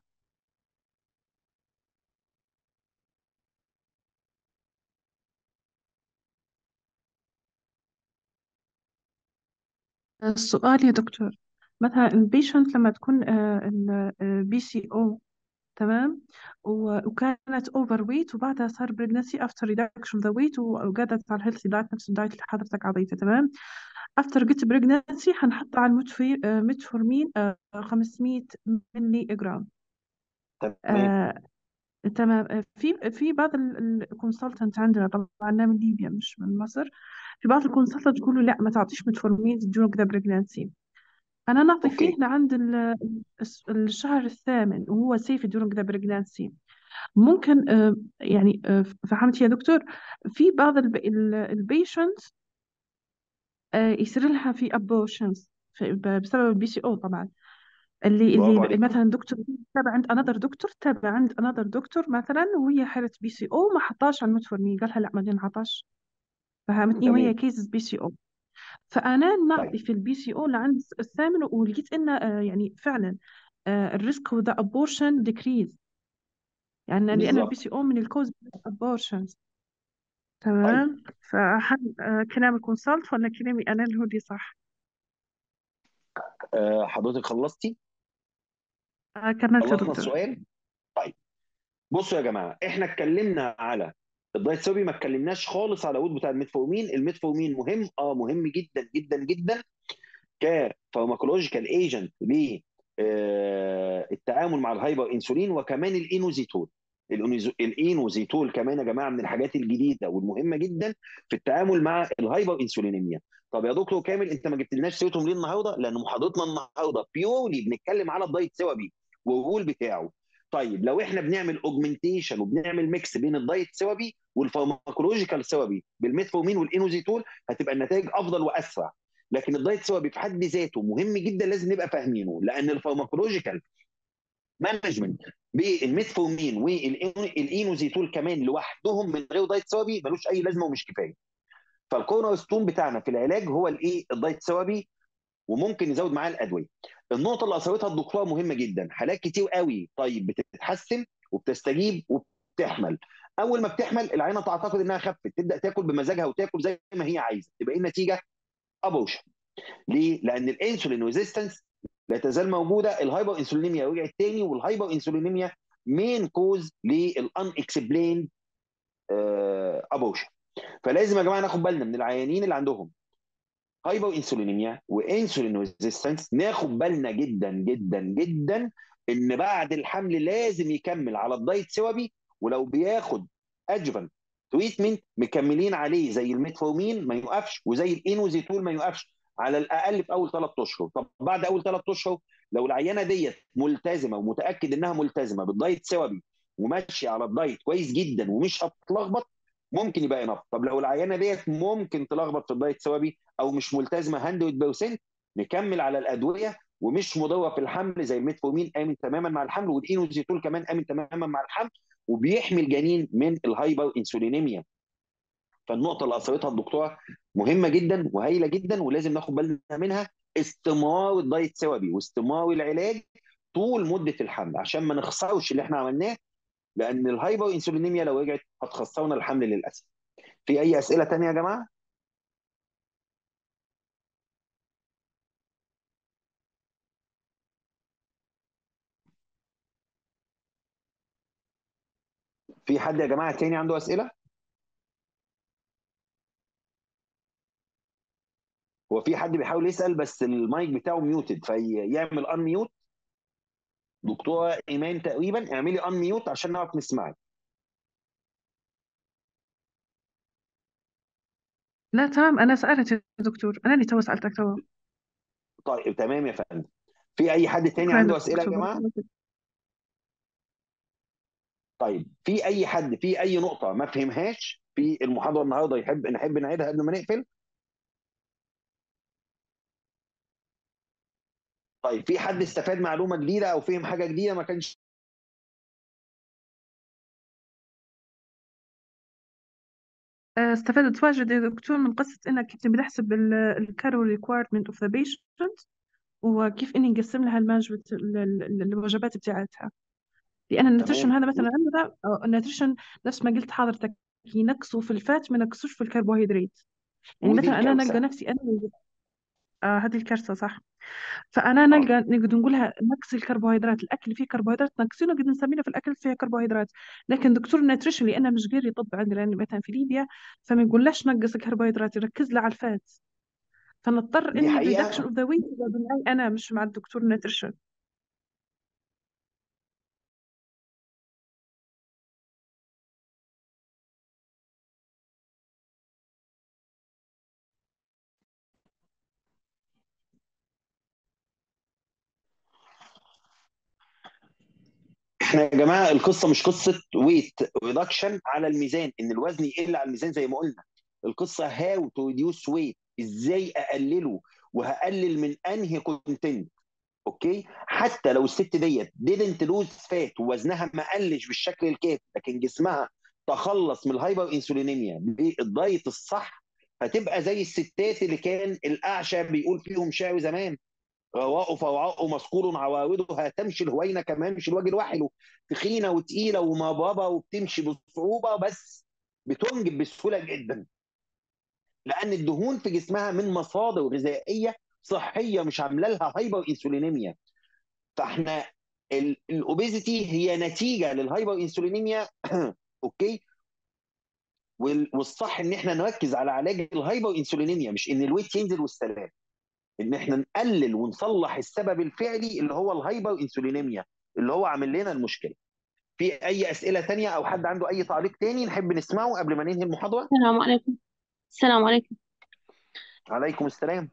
السؤال يا دكتور مثلا البيشنت لما تكون البي سي او تمام وكانت اوفر ويت وبعدها صار بريجنسي افتر ريدكشن ذا ويت وقعدت على الهيلثي دايت نفس الدايت اللي حضرتك عطيته تمام افتر جيت بريجنسي حنحط على المتفورمين 500 ملي جرام تمام آه، تمام في في بعض الكونسلتنت عندنا طبعا من ليبيا مش من مصر في بعض الكونسلتنت يقولوا لا ما تعطيش متفورمين during the pregnancy أنا نعطي اوكي فيه لعند ال- الس- الشهر الثامن وهو سيف during the pregnancy ممكن آه، يعني آه، فهمت يا دكتور في بعض البيشنت يصير لها في abortions في- ب- بسبب البي سي او طبعا اللي برافو اللي عليك مثلا دكتور تابع عند انذر دكتور تابع عند انذر دكتور مثلا وهي حالة بي سي او ما حطاش على المتفورمين قالها لا ما نعطاش فهمتني وهي تمام كيسز بي سي او فانا نعطي طيب في البي سي او لعند الثامن ولقيت ان آه، يعني فعلا الريسك وذ ابورشن ديكريز يعني لان البي بالظبط سي او من الكوز ابورشنز طيب تمام فهل آه، كلام الكونسلت ولا كلامي انا اللي هو دي صح آه حضرتك خلصتي آه، كملت يا خلصنا دكتور السؤال طيب بصوا يا جماعه احنا اتكلمنا على الدايت سوبي ما اتكلمناش خالص على العود بتاع الميتفورمين الميتفورمين مهم اه مهم جدا جدا جدا كفارماكولوجيكال ايجنت للتعامل مع الهايبر انسولين وكمان الانوزيتول الأونيزو- الانوزيتول كمان يا جماعه من الحاجات الجديده والمهمه جدا في التعامل مع الهايبر انسولينيميا طب يا دكتور كامل انت ما جبتلناش سيرتهم ليه النهارده لان محاضرتنا النهارده بيورلي بنتكلم على الدايت ثيرابي والرول بتاعه طيب لو احنا بنعمل اوجمنتيشن وبنعمل ميكس بين الدايت ثيرابي والفارماكولوجيكال ثيرابي بالميتفورمين والانوزيتول هتبقى النتائج افضل واسرع لكن الدايت ثيرابي في حد ذاته مهم جدا لازم نبقى فاهمينه لان الفارماكولوجيكال مانجمنت بالميتفورمين والانوزيتول كمان لوحدهم من غير دايت ثيرابي ملوش اي لازمه ومش كفايه فالكورنر ستون بتاعنا في العلاج هو الايه الدايت ثيرابي وممكن نزود معاه الادويه النقطه اللي اثرتها الدكتوره مهمه جدا حالات كتير قوي طيب بتتحسن وبتستجيب وبتحمل اول ما بتحمل العينه تعتقد انها خفت تبدا تاكل بمزاجها وتاكل زي ما هي عايزه تبقى ايه النتيجه ابوشن ليه لان الانسولين ريزيستنس لا تزال موجوده الهايبر انسولينيميا رجعت تاني والهايبر انسولينيميا مين كوز للان اكسبليند ابوشن فلازم يا جماعه ناخد بالنا من العيانين اللي عندهم هايبر انسولينيميا وانسولين ريزيستنس ناخد بالنا جدا جدا جدا ان بعد الحمل لازم يكمل على الدايت ثيرابي ولو بياخد ادجفنت تريتمنت مكملين عليه زي الميتفورمين ما يوقفش وزي الانوزيتول ما يوقفش على الاقل في اول ثلاث اشهر طب بعد اول ثلاث اشهر لو العيانه ديت ملتزمه ومتاكد انها ملتزمه بالدايت ثيرابي وماشيه على الدايت كويس جدا ومش هتتلخبط ممكن يبقى انف طب لو العيانه ديت ممكن تلخبط في الدايت ثيرابي او مش ملتزمه 100% نكمل على الادويه ومش مضره في الحمل زي الميتفورمين امن تماما مع الحمل والانوزيتول كمان امن تماما مع الحمل وبيحمي الجنين من الهايبر انسولينيميا فالنقطه اللي اثرتها الدكتوره مهمه جدا وهايله جدا ولازم ناخد بالنا منها استمرار الدايت ثيرابي واستمرار العلاج طول مده الحمل عشان ما نخسرش اللي احنا عملناه لان الهايبر انسولينيميا لو رجعت هتخسرنا الحمل للاسف في اي اسئله تانية يا جماعه في حد يا جماعه تاني عنده اسئله هو في حد بيحاول يسال بس المايك بتاعه ميوتد فيعمل ان ميوت دكتوره ايمان تقريبا اعملي ان ميوت عشان نعرف نسمعك لا تمام أنا سألت يا دكتور أنا اللي تو سألتك تو طيب تمام يا فندم في اي حد تاني شكرا عنده يا اسئله يا دكتور جماعه طيب في اي حد في اي نقطه ما فهمهاش في المحاضره النهارده يحب نحب نعيدها قبل ما نقفل طيب في حد استفاد معلومه جديده او فهم حاجه جديده ما كانش آه، استفدت واجد يا دكتور من قصة إنك كنت بتحسب الكالوري ريكوايرمنت اوف ذا بيشنت وكيف إني نقسم لها المانجمنت الوجبات بتاعتها لأن النيوتريشن تمام هذا مثلا عندنا آه، النيوتريشن نفس ما قلت حضرتك ينقصوا في الفات ما ينقصوش في الكربوهيدرات يعني ودي مثلا أنا نلقى الكارثه نفسي أنا آه هذه الكارثة صح فأنا اه نلقى نقدر نقولها نقص الكربوهيدرات الأكل اللي فيه كربوهيدرات نقصيه نقدر نسميه في الأكل فيه كربوهيدرات لكن دكتور النيوتريشن لأنه مش قادر يطب عندنا لأن مثلا في ليبيا فما يقولش نقص الكربوهيدرات يركز له على الفات فنضطر دي إني الريدكشن حقيقه اوف ذا ويت معي أنا مش مع الدكتور النيوتريشن احنا يا جماعه القصه مش قصه ويت ريدكشن على الميزان ان الوزن يقل على الميزان زي ما قلنا القصه هاو تو ريديوس ويت ازاي اقلله وهقلل من انهي كونتنت اوكي حتى لو الست ديت didn't lose fat ووزنها ما قلش بالشكل الكافي لكن جسمها تخلص من الهايبر انسولينيميا بالدايت الصح فتبقى زي الستات اللي كان الاعشى بيقول فيهم شعر زمان رواء فوعاء مسكور عوارضها تمشي الهوينه كما يمشي الوجه الواحد تخينه وتقيله ومبابه وبتمشي بصعوبه بس بتنجب بسهوله جدا لان الدهون في جسمها من مصادر غذائيه صحيه مش عامله لها هايبر انسولينيميا فاحنا الاوبيزيتي هي نتيجه للهايبر انسولينيميا اوكي وال- والصح ان احنا نركز على علاج الهايبر انسولينيميا مش ان الويت ينزل والسلام ان احنا نقلل ونصلح السبب الفعلي اللي هو الهايبر انسولينيميا اللي هو عامل لنا المشكله في اي اسئله تانية او حد عنده اي تعليق تاني نحب نسمعه قبل ما ننهي المحاضره السلام عليكم السلام عليكم عليكم السلام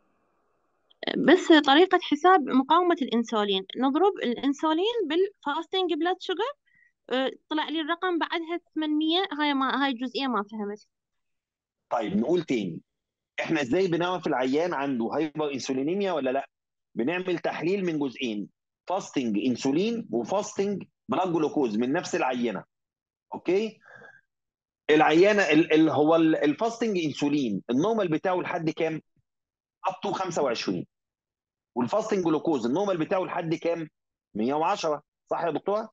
بس طريقة حساب مقاومة الأنسولين نضرب الأنسولين بالفاستنج بلاد شوجر أه، طلع لي الرقم بعدها 800 هاي ما هاي الجزئية ما فهمت طيب نقول تاني احنا ازاي بنعرف العيان عنده هايبر انسولينيميا ولا لا بنعمل تحليل من جزئين فاستنج انسولين وفاستنج بلاد جلوكوز من نفس العينه اوكي العينه ال ال هو ال- الفاستنج انسولين النورمال بتاعه لحد كام اب تو 25 والفاستنج جلوكوز النورمال بتاعه لحد كام 110 صح يا دكتوره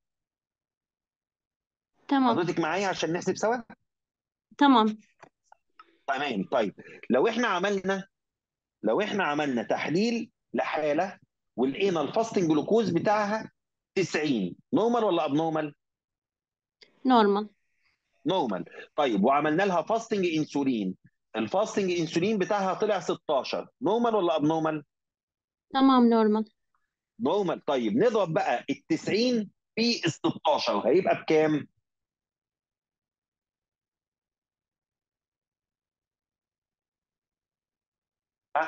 تمام حضرتك معايا عشان نحسب سوا تمام تمام طيب لو احنا عملنا لو احنا عملنا تحليل لحاله ولقينا الفاستنج جلوكوز بتاعها 90 نورمال ولا اب نورمال نورمال نورمال طيب وعملنا لها فاستنج انسولين الفاستنج انسولين بتاعها طلع 16 نورمال ولا اب نورمال تمام نورمال نورمال طيب نضرب بقى ال 90 في ال 16 هيبقى بكام ها؟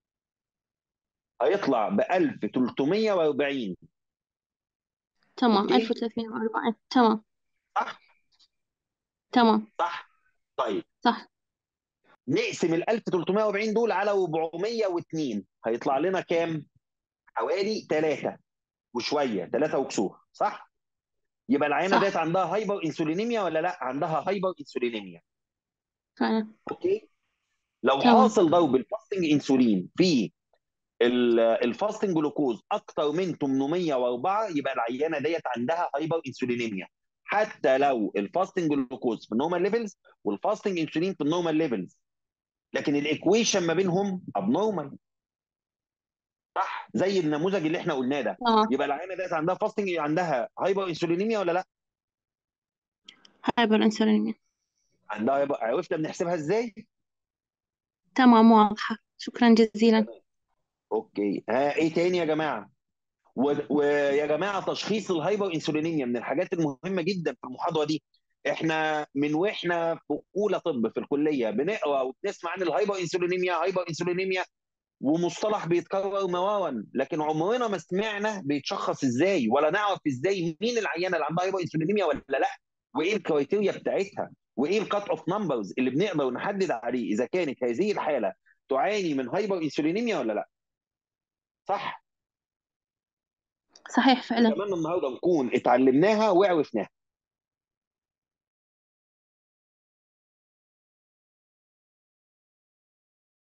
هيطلع ب 1340 تمام اوكي 1340 تمام صح تمام صح طيب صح نقسم ال 1340 دول على 402 هيطلع لنا كام حوالي 3 وشويه 3 وكسور صح يبقى العينه ديت صح عندها هايبر انسولينيميا ولا لا عندها هايبر انسولينيميا فعلا اوكي لو تمام حاصل ضرب الفاستنج انسولين في ال- الفاستنج جلوكوز اكتر من 804 يبقى العيانه ديت عندها هايبر انسولينيميا حتى لو الفاستنج جلوكوز في النورمال ليفلز والفاستنج انسولين في النورمال ليفلز لكن الايكويشن ما بينهم ابنورمال صح زي النموذج اللي احنا قلناه ده تمام يبقى العيانه ديت عندها فاستنج عندها هايبر انسولينيميا ولا لا هايبر انسولينيميا عندها هايبر عرفنا بنحسبها ازاي تمام واضحة شكرا جزيلا اوكي ها ايه تاني يا جماعه و- ويا جماعه تشخيص الهايبر انسولينيميا من الحاجات المهمه جدا في المحاضره دي احنا من واحنا في اولى طب في الكليه بنقرا وبنسمع عن الهايبر انسولينيميا هايبر انسولينيميا ومصطلح بيتكرر مرارا لكن عمرنا ما سمعنا بيتشخص ازاي ولا نعرف ازاي مين العيانه اللي عندها هايبر انسولينيميا ولا لا وايه الكرايتيريا بتاعتها وايه الكات اوف نمبرز اللي بنقدر نحدد عليه اذا كانت هذه الحاله تعاني من هايبر انسولينيميا ولا لا صح صحيح فعلا اتمنى النهارده نكون اتعلمناها وعرفناها